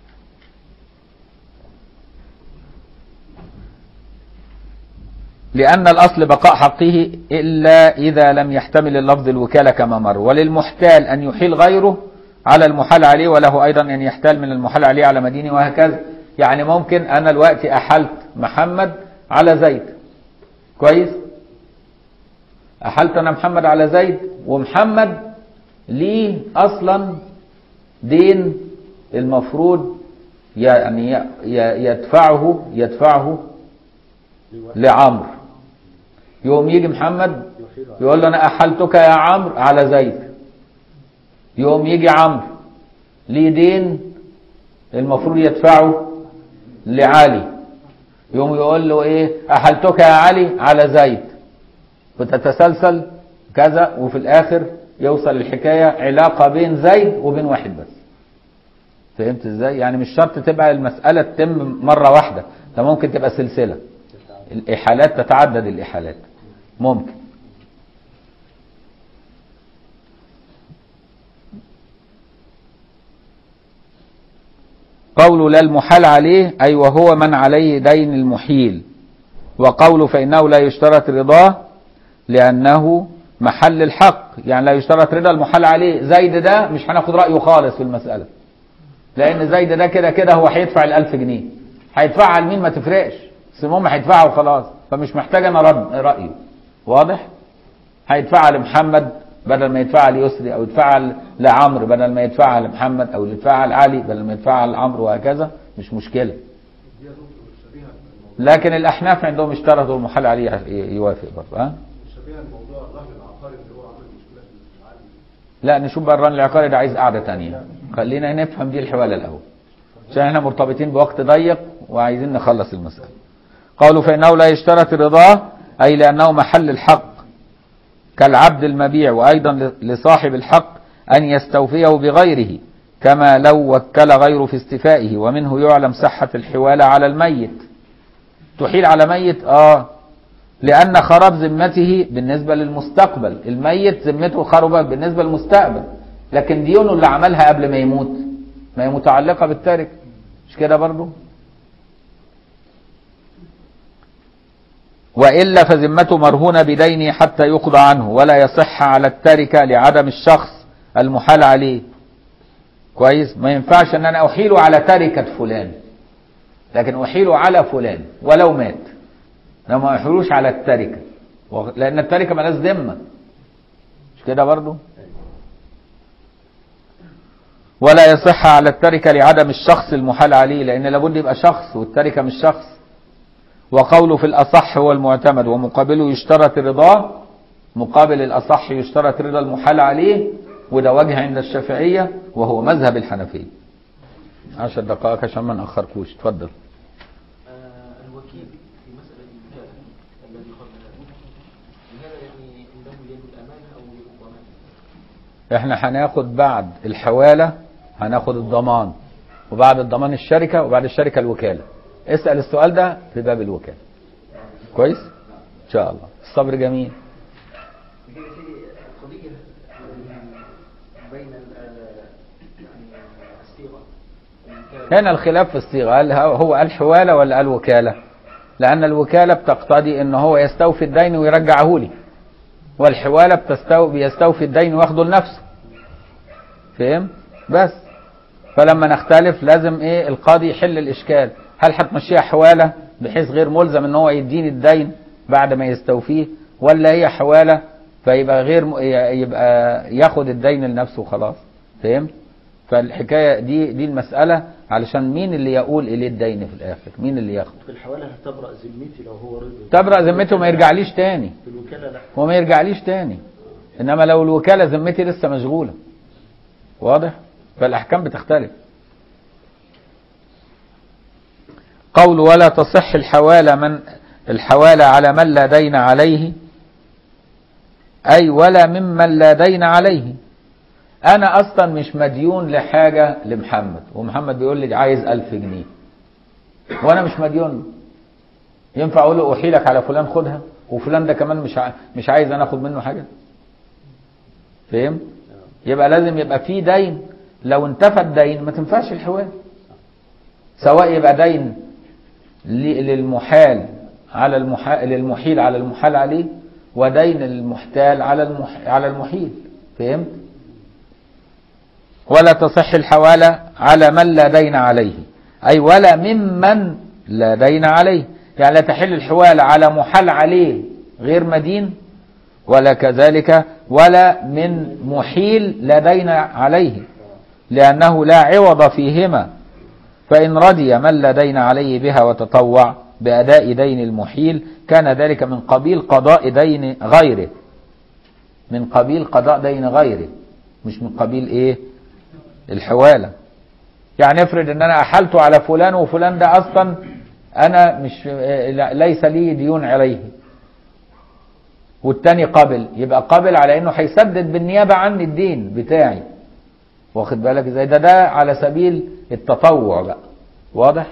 لأن الأصل بقاء حقه إلا إذا لم يحتمل اللفظ الوكالة كما مر وللمحتال أن يحيل غيره على المحال عليه وله أيضا أن يحتال من المحال عليه على مدينه وهكذا يعني ممكن أنا دلوقتي أحلت محمد على زيد كويس أحلت أنا محمد على زيد ومحمد ليه أصلا دين المفروض يعني ي- ي- يدفعه يدفعه لعمرو يوم يجي محمد يقول له أنا أحلتك يا عمرو على زيد يوم يجي عمرو ليه دين المفروض يدفعه لعلي يوم يقول له ايه أحلتك يا علي على زيد وتتسلسل كذا وفي الاخر يوصل الحكايه علاقه بين زيد وبين واحد بس فهمت ازاي يعني مش شرط تبقى المساله تتم مره واحده ده ممكن تبقى سلسله الاحالات تتعدد الاحالات ممكن قول لا المحال عليه أي وهو من عليه دين المحيل وقول فإنه لا يشترط رضاه لأنه محل الحق يعني لا يشترط رضا المحال عليه زيد ده مش هناخد رأيه خالص في المسألة لأن زيد ده كده كده هو هيدفع الألف جنيه هيدفعها لمين ما تفرقش بس المهم هيدفعها وخلاص فمش محتاج أنا رد رأيه واضح هيدفعها لمحمد بدل ما يدفعها ليسري أو يدفعها لعمرو بدل ما يدفعها لمحمد أو يدفعها لعلي بدل ما يدفعها لعمرو وهكذا مش مشكلة لكن الأحناف عندهم اشترطوا المحال عليه يوافق برضه ها شبيهة الموضوع الرهن العقاري اللي هو عامل مشكلة في العالم لا نشوف بقى الرهن العقاري ده عايز قعدة تانية خلينا نفهم دي الحوالة الأول عشان احنا مرتبطين بوقت ضيق وعايزين نخلص المسألة قالوا فإنه لا يشترط رضاه أي لأنه محل الحق كالعبد المبيع وأيضا لصاحب الحق أن يستوفيه بغيره كما لو وكل غيره في استفائه ومنه يعلم صحة الحوالة على الميت تحيل على ميت آه لأن خراب ذمته بالنسبة للمستقبل الميت ذمته خربت بالنسبة للمستقبل لكن ديونه اللي عملها قبل ما يموت ما هي متعلقة بالتارك مش كده برضو وإلا فذمته مرهونة بدينه حتى يقضى عنه ولا يصح على التركة لعدم الشخص المحال عليه كويس ما ينفعش ان انا احيله على تركة فلان لكن احيله على فلان ولو مات لما ما يحيلوش على التركة وغ- لان التركة ملاش ذمة مش كده برضو ولا يصح على التركة لعدم الشخص المحال عليه لان لابد يبقى شخص والتركة مش شخص وقوله في الأصح هو المعتمد ومقابله يشترط رضاه مقابل الأصح يشترط رضا المحال عليه وده وجه عند الشافعية وهو مذهب الحنفية عشر دقائق عشان ما نأخركوش اتفضل آه، الوكيل في مسألة الوكالة الذي قبل هذا يعني عنده يد الأمانة أو يد الضمان احنا هناخد بعد الحوالة هناخد الضمان وبعد الضمان الشركة وبعد الشركة الوكالة اسأل السؤال ده في باب الوكالة كويس ان شاء الله الصبر جميل لكن يا سيدي القضية بين ال- يعني الصيغة الوكالة هنا الخلاف في الصيغة هل هو قال حوالة ولا قال وكالة لأن الوكالة بتقتضي ان هو يستوفي الدين ويرجعه لي والحوالة بتستو... بيستوفي الدين وياخده لنفسه فهم بس فلما نختلف لازم ايه القاضي يحل الاشكال هل هتمشيها حوالة بحيث غير ملزم ان هو يديني الدين بعد ما يستوفيه ولا هي حوالة فيبقى غير م... يبقى ياخد الدين لنفسه خلاص فهم فالحكاية دي دي المسألة علشان مين اللي يقول إليه الدين في الآخر مين اللي ياخد في الحوالة هتبرأ ذمتي لو هو رضي تبرأ ذمته ما يرجعليش تاني في الوكالة لا وما يرجعليش تاني إنما لو الوكالة ذمتي لسه مشغولة واضح فالأحكام بتختلف قول ولا تصح الحوالة من الحوالة على من لا دين عليه أي ولا ممن لا دين عليه أنا أصلا مش مديون لحاجة لمحمد ومحمد بيقول لي عايز ألف جنيه وأنا مش مديون له. ينفع أقول له أحيلك على فلان خدها وفلان ده كمان مش ع- مش عايز أنا أخد منه حاجة فهم؟ يبقى لازم يبقى في دين لو انتفى الدين ما تنفعش الحوال سواء يبقى دين ل- للمحال على المحال للمحيل على المحال عليه ودين المحتال على المح على المحيل فهمت؟ ولا تصح الحوالة على من لا دين عليه أي ولا ممن لا دين عليه يعني لا تحل الحوالة على محال عليه غير مدين ولا كذلك ولا من محيل لا دين عليه لأنه لا عوض فيهما فإن رضي من لا دين عليه بها وتطوع بأداء دين المحيل كان ذلك من قبيل قضاء دين غيره من قبيل قضاء دين غيره مش من قبيل ايه الحوالة يعني افرض ان انا احلته على فلان وفلان ده اصلا انا مش لا- ليس لي ديون عليه والتاني قبل يبقى قبل على انه هيسدد بالنيابة عني الدين بتاعي واخد بالك ازاي ده ده على سبيل التطوع بقى واضح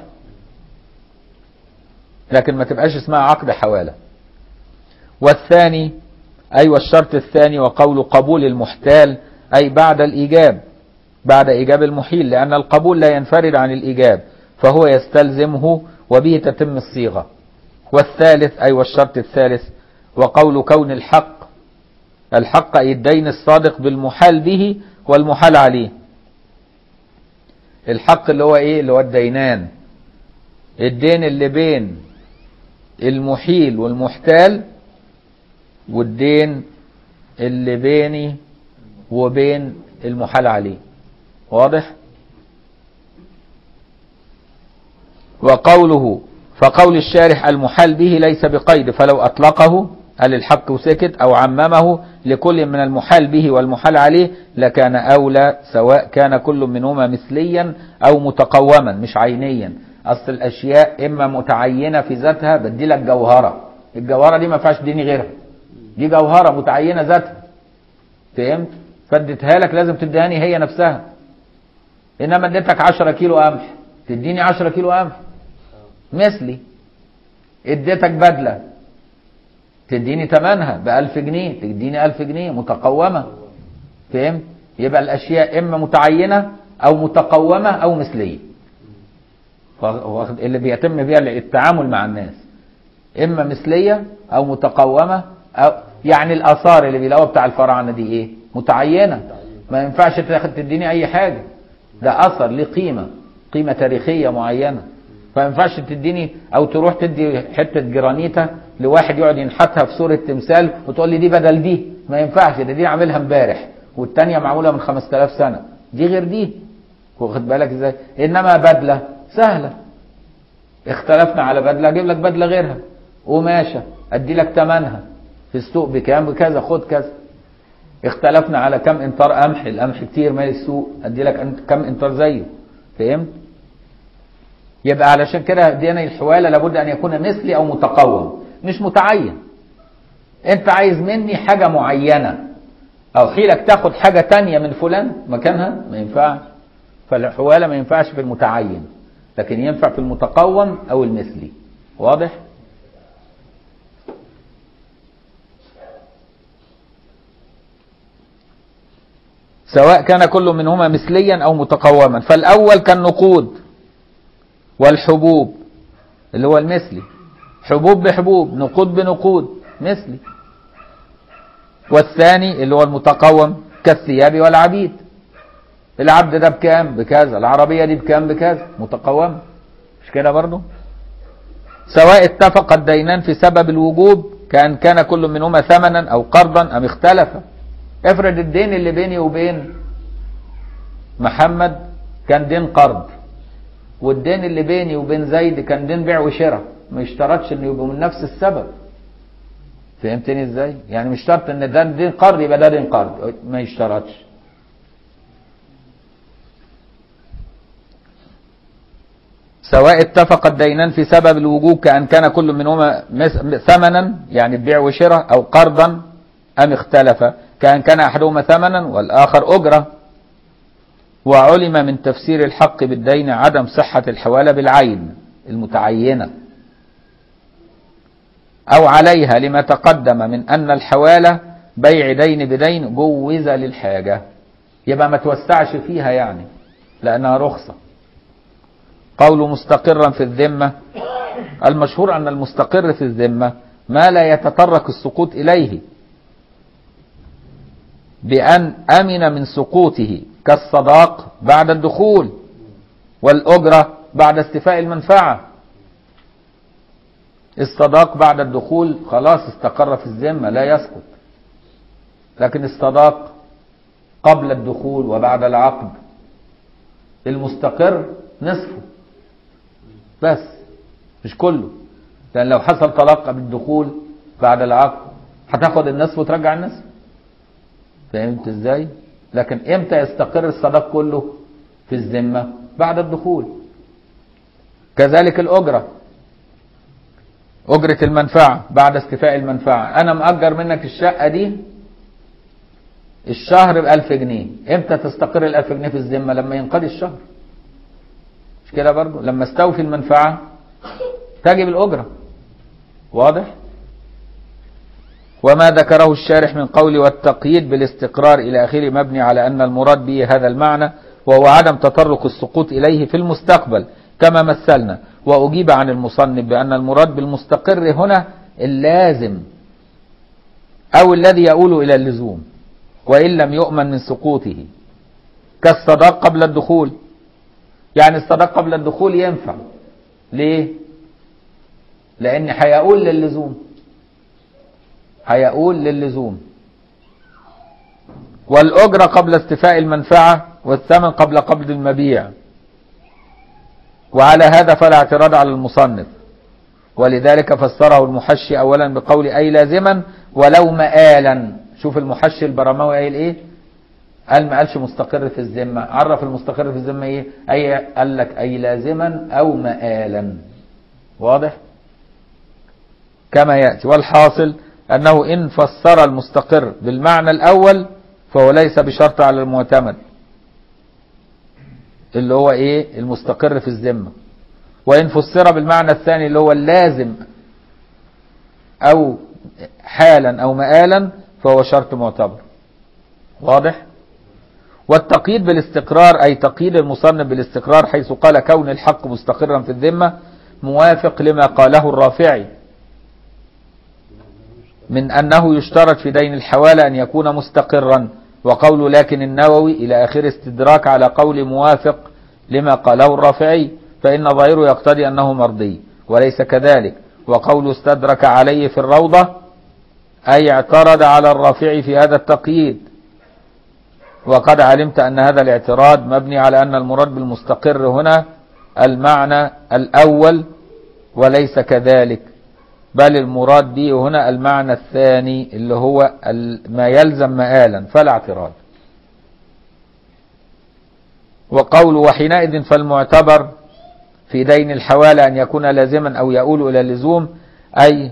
لكن ما تبقاش اسمها عقد حوالة والثاني أي والشرط الثاني وقول قبول المحتال أي بعد الإيجاب بعد إيجاب المحيل لأن القبول لا ينفرد عن الإيجاب فهو يستلزمه وبه تتم الصيغة والثالث أي والشرط الثالث وقول كون الحق الحق أي الدين الصادق بالمحال به والمحال عليه الحق اللي هو ايه اللي هو الدينان الدين اللي بين المحيل والمحتال والدين اللي بيني وبين المحال عليه واضح وقوله فقول الشارح المحال به ليس بقيد فلو أطلقه قال الحق وسكت أو عممه لكل من المحال به والمحال عليه لكان أولى سواء كان كل منهما مثليا أو متقوما مش عينيا أصل الأشياء إما متعينة في ذاتها بدي لك جوهرة الجوهرة دي ما فيهاش ديني غيرها دي جوهرة متعينة ذاتها فهمت فاديتها لك لازم تديهاني هي نفسها انما اديتك 10 كيلو قمح تديني 10 كيلو قمح مثلي اديتك بدله تديني ثمنها ب 1000 جنيه تديني 1000 جنيه متقومه فهمت يبقى الاشياء اما متعينه او متقومه او مثليه واخد- اللي بيتم بيها التعامل مع الناس اما مثليه او متقومه او يعني الاثار اللي بيلاقوها بتاع الفراعنه دي ايه متعينه ما ينفعش تاخد تديني اي حاجه ده اثر ليه قيمه قيمه تاريخيه معينه فما ينفعش تديني او تروح تدي حته جرانيته لواحد يقعد ينحتها في صوره تمثال وتقول لي دي بدل دي ما ينفعش ده دي عاملها امبارح والتانيه معموله من 5000 سنه دي غير دي واخد بالك ازاي انما بدله سهله اختلفنا على بدلة اجيب لك بدلة غيرها قماشة ادي لك ثمنها في السوق بكام بكذا خد كذا اختلفنا على كم انطار قمح القمح كتير مال السوق ادي لك انت كم انطار زيه فهمت يبقى علشان كده دينا الحواله لابد ان يكون مثلي او متقوم مش متعين انت عايز مني حاجه معينه او حيلك تاخد حاجه تانية من فلان مكانها ما ينفعش فالحواله ما ينفعش في المتعين لكن ينفع في المتقوم او المثلي واضح سواء كان كل منهما مثليا او متقوما فالاول كالنقود والحبوب اللي هو المثلي حبوب بحبوب نقود بنقود مثلي والثاني اللي هو المتقوم كالثياب والعبيد العبد ده بكام بكذا العربية دي بكام بكذا متقومة مش كده برضو سواء اتفق الدينان في سبب الوجوب كان كان كل منهما ثمنا او قرضا ام اختلفا افرض الدين اللي بيني وبين محمد كان دين قرض والدين اللي بيني وبين زيد كان دين بيع وشراء ما يشترطش انه يبقوا من نفس السبب فهمتني ازاي يعني مش شرط ان ده دين قرض يبقى ده دين قرض ما يشترطش سواء اتفق الدينان في سبب الوجوب كأن كان كل منهما مس- ثمنا يعني بيع وشراء أو قرضا أم اختلف كأن كان أحدهما ثمنا والآخر أجرة وعلم من تفسير الحق بالدين عدم صحة الحوالة بالعين المتعينة أو عليها لما تقدم من أن الحوالة بيع دين بدين جوز للحاجة يبقى ما توسعش فيها يعني لأنها رخصة قول مستقرا في الذمة المشهور أن المستقر في الذمة ما لا يتطرق السقوط إليه بأن أمن من سقوطه كالصداق بعد الدخول والأجرة بعد استيفاء المنفعة الصداق بعد الدخول خلاص استقر في الذمة لا يسقط لكن الصداق قبل الدخول وبعد العقد المستقر نصفه بس مش كله لان لو حصل طلاق قبل الدخول بعد العقد هتاخد النصف وترجع النصف فهمت ازاي لكن امتى يستقر الصداق كله في الذمه بعد الدخول كذلك الاجره اجره المنفعه بعد استيفاء المنفعه انا مأجر منك الشقه دي الشهر ب 1000 جنيه امتى تستقر ال 1000 جنيه في الذمه لما ينقضي الشهر مش كده برضو لما استوفي المنفعة تجب الأجرة واضح وما ذكره الشارح من قول والتقييد بالاستقرار إلى آخره مبني على أن المراد به هذا المعنى وهو عدم تطرق السقوط إليه في المستقبل كما مثلنا وأجيب عن المصنف بأن المراد بالمستقر هنا اللازم أو الذي يؤول إلى اللزوم وإن لم يؤمن من سقوطه كالصداق قبل الدخول يعني الصداق قبل الدخول ينفع ليه لان هيقول للزوم هيقول للزوم والاجره قبل استيفاء المنفعه والثمن قبل قبض المبيع وعلى هذا فلا اعتراض على المصنف ولذلك فسره المحشي اولا بقول اي لازما ولو مآلا شوف المحشي البرماوي قايل ايه قال ما قالش مستقر في الذمة عرف المستقر في الذمة ايه اي قال لك اي لازما او مآلا واضح كما يأتي والحاصل انه ان فسر المستقر بالمعنى الاول فهو ليس بشرط على المعتمد اللي هو ايه المستقر في الذمة وان فسر بالمعنى الثاني اللي هو اللازم او حالا او مآلا فهو شرط معتبر واضح والتقييد بالاستقرار أي تقييد المصنف بالاستقرار حيث قال كون الحق مستقرا في الذمة موافق لما قاله الرافعي من أنه يشترط في دين الحوالة أن يكون مستقرا وقول لكن النووي إلى آخر استدراك على قول موافق لما قاله الرافعي فإن ظاهره يقتضي أنه مرضي وليس كذلك وقول استدرك عليه في الروضة أي اعترض على الرافعي في هذا التقييد وقد علمت أن هذا الاعتراض مبني على أن المراد بالمستقر هنا المعنى الأول وليس كذلك بل المراد به هنا المعنى الثاني اللي هو ال- ما يلزم مآلا فلا اعتراض وقول وحينئذ فالمعتبر في دين الحوالة أن يكون لازما أو يؤول إلى اللزوم أي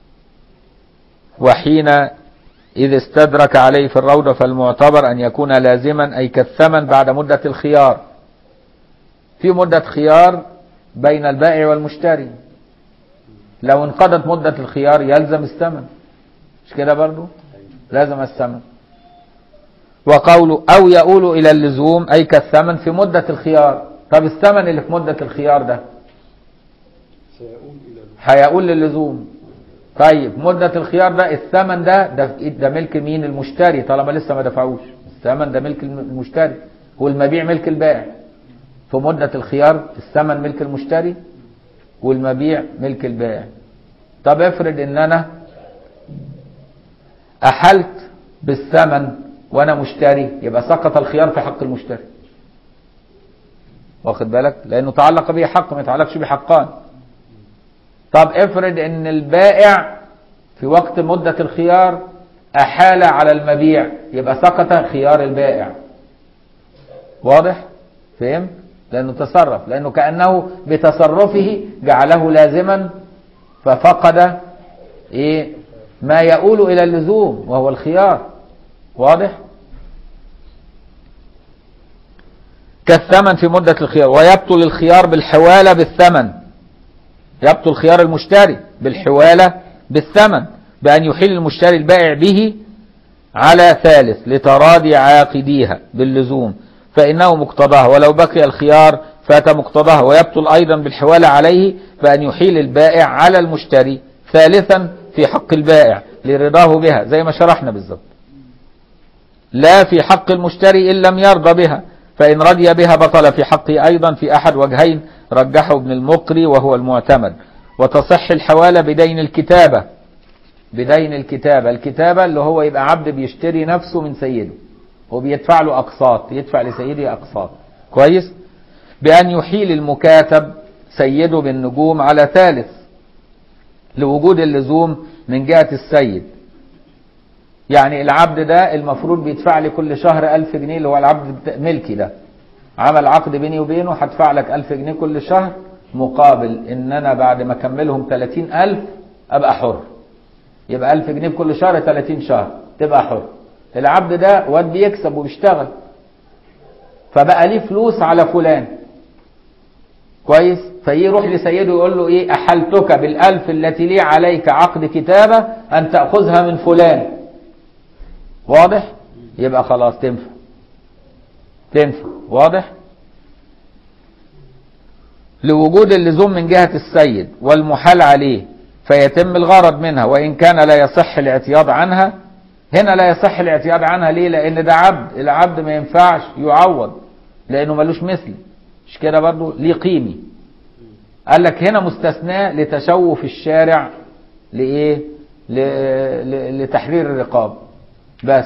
وحين إذ استدرك عليه في الروضة فالمعتبر أن يكون لازما أي كالثمن بعد مدة الخيار في مدة خيار بين البائع والمشتري لو انقضت مدة الخيار يلزم الثمن مش كده برضو لازم الثمن وقوله أو يؤول إلى اللزوم أي كالثمن في مدة الخيار طب الثمن اللي في مدة الخيار ده سيؤول إلى هيقول للزوم طيب مدة الخيار ده الثمن ده ده في إيد- ده ملك مين المشتري طالما لسه ما دفعوش الثمن ده ملك الم- المشتري والمبيع ملك البائع في مدة الخيار الثمن ملك المشتري والمبيع ملك البائع طب افرض ان انا احلت بالثمن وانا مشتري يبقى سقط الخيار في حق المشتري واخد بالك لانه تعلق به حق ما يتعلقش بحقان طب افرض ان البائع في وقت مدة الخيار احال على المبيع يبقى سقط خيار البائع واضح فهمت لانه تصرف لانه كانه بتصرفه جعله لازما ففقد ايه ما يؤول الى اللزوم وهو الخيار واضح كالثمن في مدة الخيار ويبطل الخيار بالحوالة بالثمن يبطل خيار المشتري بالحوالة بالثمن بأن يحيل المشتري البائع به على ثالث لتراضي عاقديها باللزوم فإنه مقتضاها ولو بقي الخيار فات مقتضاها ويبطل أيضا بالحوالة عليه بأن يحيل البائع على المشتري ثالثا في حق البائع لرضاه بها زي ما شرحنا بالظبط لا في حق المشتري إن لم يرضى بها فإن رضي بها بطل في حقه أيضا في أحد وجهين رجحه ابن المقري وهو المعتمد وتصح الحوالة بدين الكتابة بدين الكتابة الكتابة اللي هو يبقى عبد بيشتري نفسه من سيده وبيدفع له أقساط يدفع لسيده أقساط كويس بأن يحيل المكاتب سيده بالنجوم على ثالث لوجود اللزوم من جهة السيد يعني العبد ده المفروض بيدفع لي كل شهر ألف جنيه اللي هو العبد بتا- ملكي ده عمل عقد بيني وبينه هدفع لك ألف جنيه كل شهر مقابل ان انا بعد ما اكملهم 30 ألف ابقى حر يبقى 1000 جنيه كل شهر 30 شهر تبقى حر العبد ده واد بيكسب وبيشتغل فبقى ليه فلوس على فلان كويس فيروح لسيده يقول له ايه احلتك بالالف التي لي عليك عقد كتابة ان تأخذها من فلان واضح يبقى خلاص تنفع تنفع واضح لوجود اللزوم من جهة السيد والمحال عليه فيتم الغرض منها وإن كان لا يصح الاعتياض عنها هنا لا يصح الاعتياض عنها ليه لأن ده عبد العبد ما ينفعش يعوض لأنه ملوش مثل مش كده برضو ليه قيمي قال لك هنا مستثناء لتشوف الشارع لإيه ل... ل... لتحرير الرقاب بس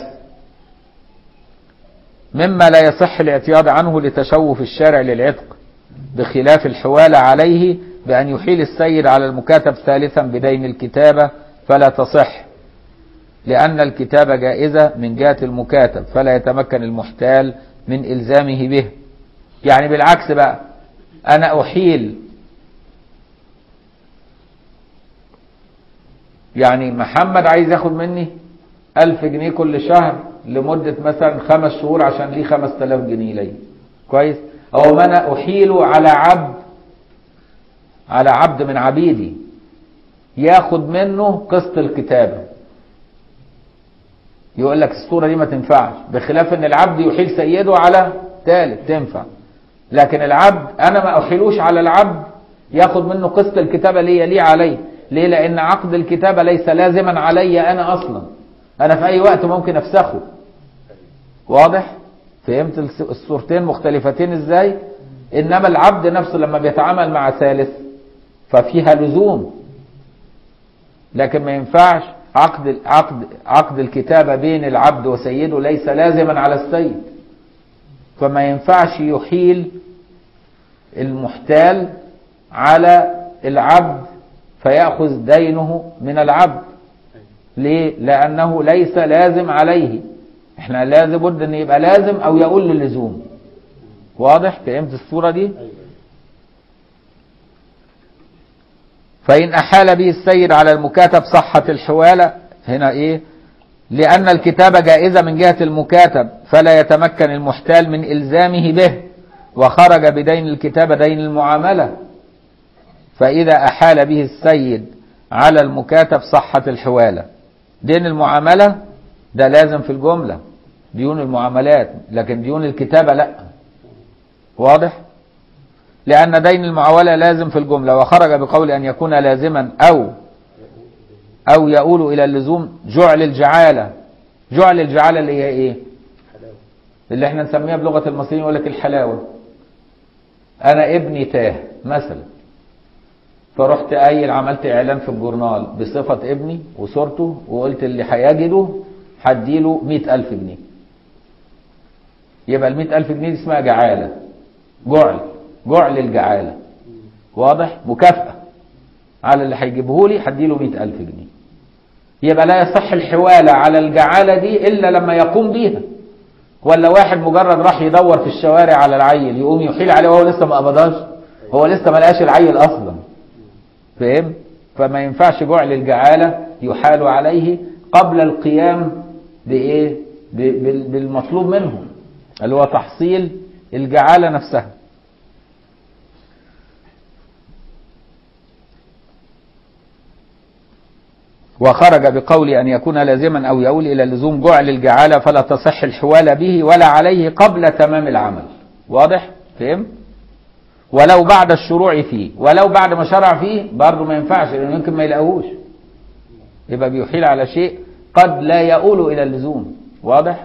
مما لا يصح الاعتياض عنه لتشوف الشارع للعتق بخلاف الحوالة عليه بأن يحيل السيد على المكاتب ثالثا بدين الكتابة فلا تصح لأن الكتابة جائزة من جهة المكاتب فلا يتمكن المحتال من إلزامه به يعني بالعكس بقى أنا أحيل يعني محمد عايز ياخد مني ألف جنيه كل شهر لمدة مثلا خمس شهور عشان ليه خمس تلاف جنيه لي كويس أو ما أنا أحيله على عبد على عبد من عبيدي ياخد منه قسط الكتابة يقول لك الصورة دي ما تنفعش بخلاف ان العبد يحيل سيده على ثالث تنفع لكن العبد انا ما احيلوش على العبد ياخد منه قسط الكتابة ليه ليه علي ليه لان عقد الكتابة ليس لازما علي انا اصلا انا في اي وقت ممكن افسخه واضح فهمت الس- الصورتين مختلفتين ازاي انما العبد نفسه لما بيتعامل مع ثالث ففيها لزوم لكن ما ينفعش عقد عقد عقد الكتابة بين العبد وسيده ليس لازما على السيد فما ينفعش يحيل المحتال على العبد فيأخذ دينه من العبد ليه؟ لأنه ليس لازم عليه احنا لازم بد ان يبقى لازم او يقول للزوم واضح فهمت الصورة دي فإن أحال به السيد على المكاتب صحة الحوالة هنا إيه لأن الكتابة جائزة من جهة المكاتب فلا يتمكن المحتال من إلزامه به وخرج بدين الكتابة دين المعاملة فإذا أحال به السيد على المكاتب صحة الحوالة دين المعاملة ده لازم في الجملة ديون المعاملات لكن ديون الكتابة لا واضح لأن دين المعاولة لازم في الجملة وخرج بقول أن يكون لازما أو أو يؤول إلى اللزوم جعل الجعالة جعل الجعالة اللي هي إيه اللي احنا نسميها بلغة المصريين يقول لك الحلاوة أنا ابني تاه مثلا فرحت قايل عملت إعلان في الجورنال بصفة ابني وصورته وقلت اللي هيجده هديله مئة ألف جنيه يبقى المئة ألف جنيه دي اسمها جعالة جعل جعل الجعالة واضح مكافأة على اللي هيجيبه لي هديله مئة ألف جنيه يبقى لا يصح الحوالة على الجعالة دي إلا لما يقوم بيها ولا واحد مجرد راح يدور في الشوارع على العيل يقوم يحيل عليه وهو لسه ما قبضاش هو لسه ما لقاش العيل أصلا فهم فما ينفعش جعل الجعالة يحال عليه قبل القيام بإيه ب- بال- بالمطلوب منه اللي هو تحصيل الجعالة نفسها وخرج بقول أن يكون لازما أو يؤول إلى لزوم جعل الجعالة فلا تصح الحوال به ولا عليه قبل تمام العمل واضح؟ فهم؟ ولو بعد الشروع فيه ولو بعد ما شرع فيه برضه ما ينفعش لأنه يمكن ما يلاقوهوش يبقى بيحيل على شيء قد لا يؤول إلى اللزوم واضح؟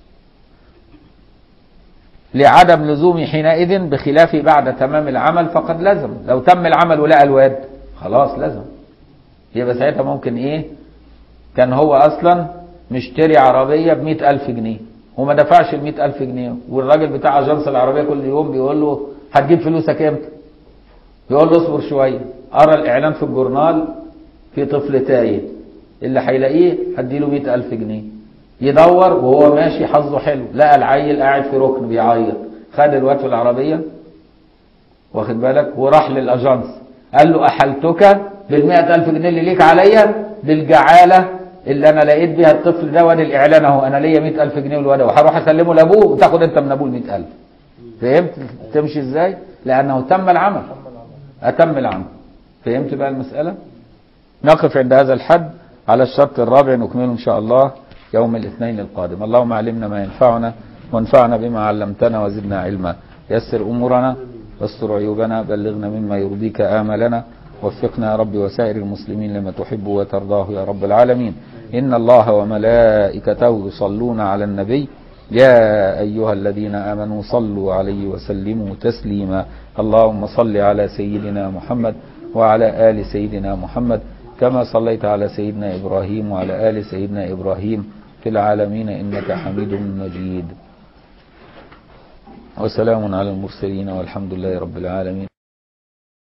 لعدم لزوم حينئذ بخلاف بعد تمام العمل فقد لزم لو تم العمل ولقى الواد خلاص لزم يبقى ساعتها ممكن ايه كان هو اصلا مشتري عربية بمئة الف جنيه وما دفعش المئة الف جنيه والراجل بتاع اجنس العربية كل يوم بيقول له هتجيب فلوسك امتى يقول له اصبر شوية ارى الاعلان في الجورنال في طفل تايه اللي هيلاقيه هديله مئة الف جنيه يدور وهو ماشي حظه حلو لقى العيل قاعد في ركن بيعيط خد الواد في العربية واخد بالك وراح للاجانس قال له احلتك بالمئة ألف جنيه اللي ليك عليا بالجعالة اللي أنا لقيت بيها الطفل ده وادي الإعلان أهو أنا ليا مئة ألف جنيه والواد وهروح أسلمه لأبوه وتاخد أنت من أبوه المئة ألف فهمت تمشي إزاي؟ لأنه تم العمل أتم العمل فهمت بقى المسألة؟ نقف عند هذا الحد على الشرط الرابع نكمله إن شاء الله يوم الاثنين القادم اللهم علمنا ما ينفعنا وانفعنا بما علمتنا وزدنا علما يسر أمورنا واستر عيوبنا بلغنا مما يرضيك آملنا وفقنا يا رب وسائر المسلمين لما تحب وترضاه يا رب العالمين إن الله وملائكته يصلون على النبي يا أيها الذين آمنوا صلوا عليه وسلموا تسليما اللهم صل على سيدنا محمد وعلى آل سيدنا محمد كما صليت على سيدنا إبراهيم وعلى آل سيدنا إبراهيم في العالمين إنك حميد مجيد وسلام على المرسلين والحمد لله رب العالمين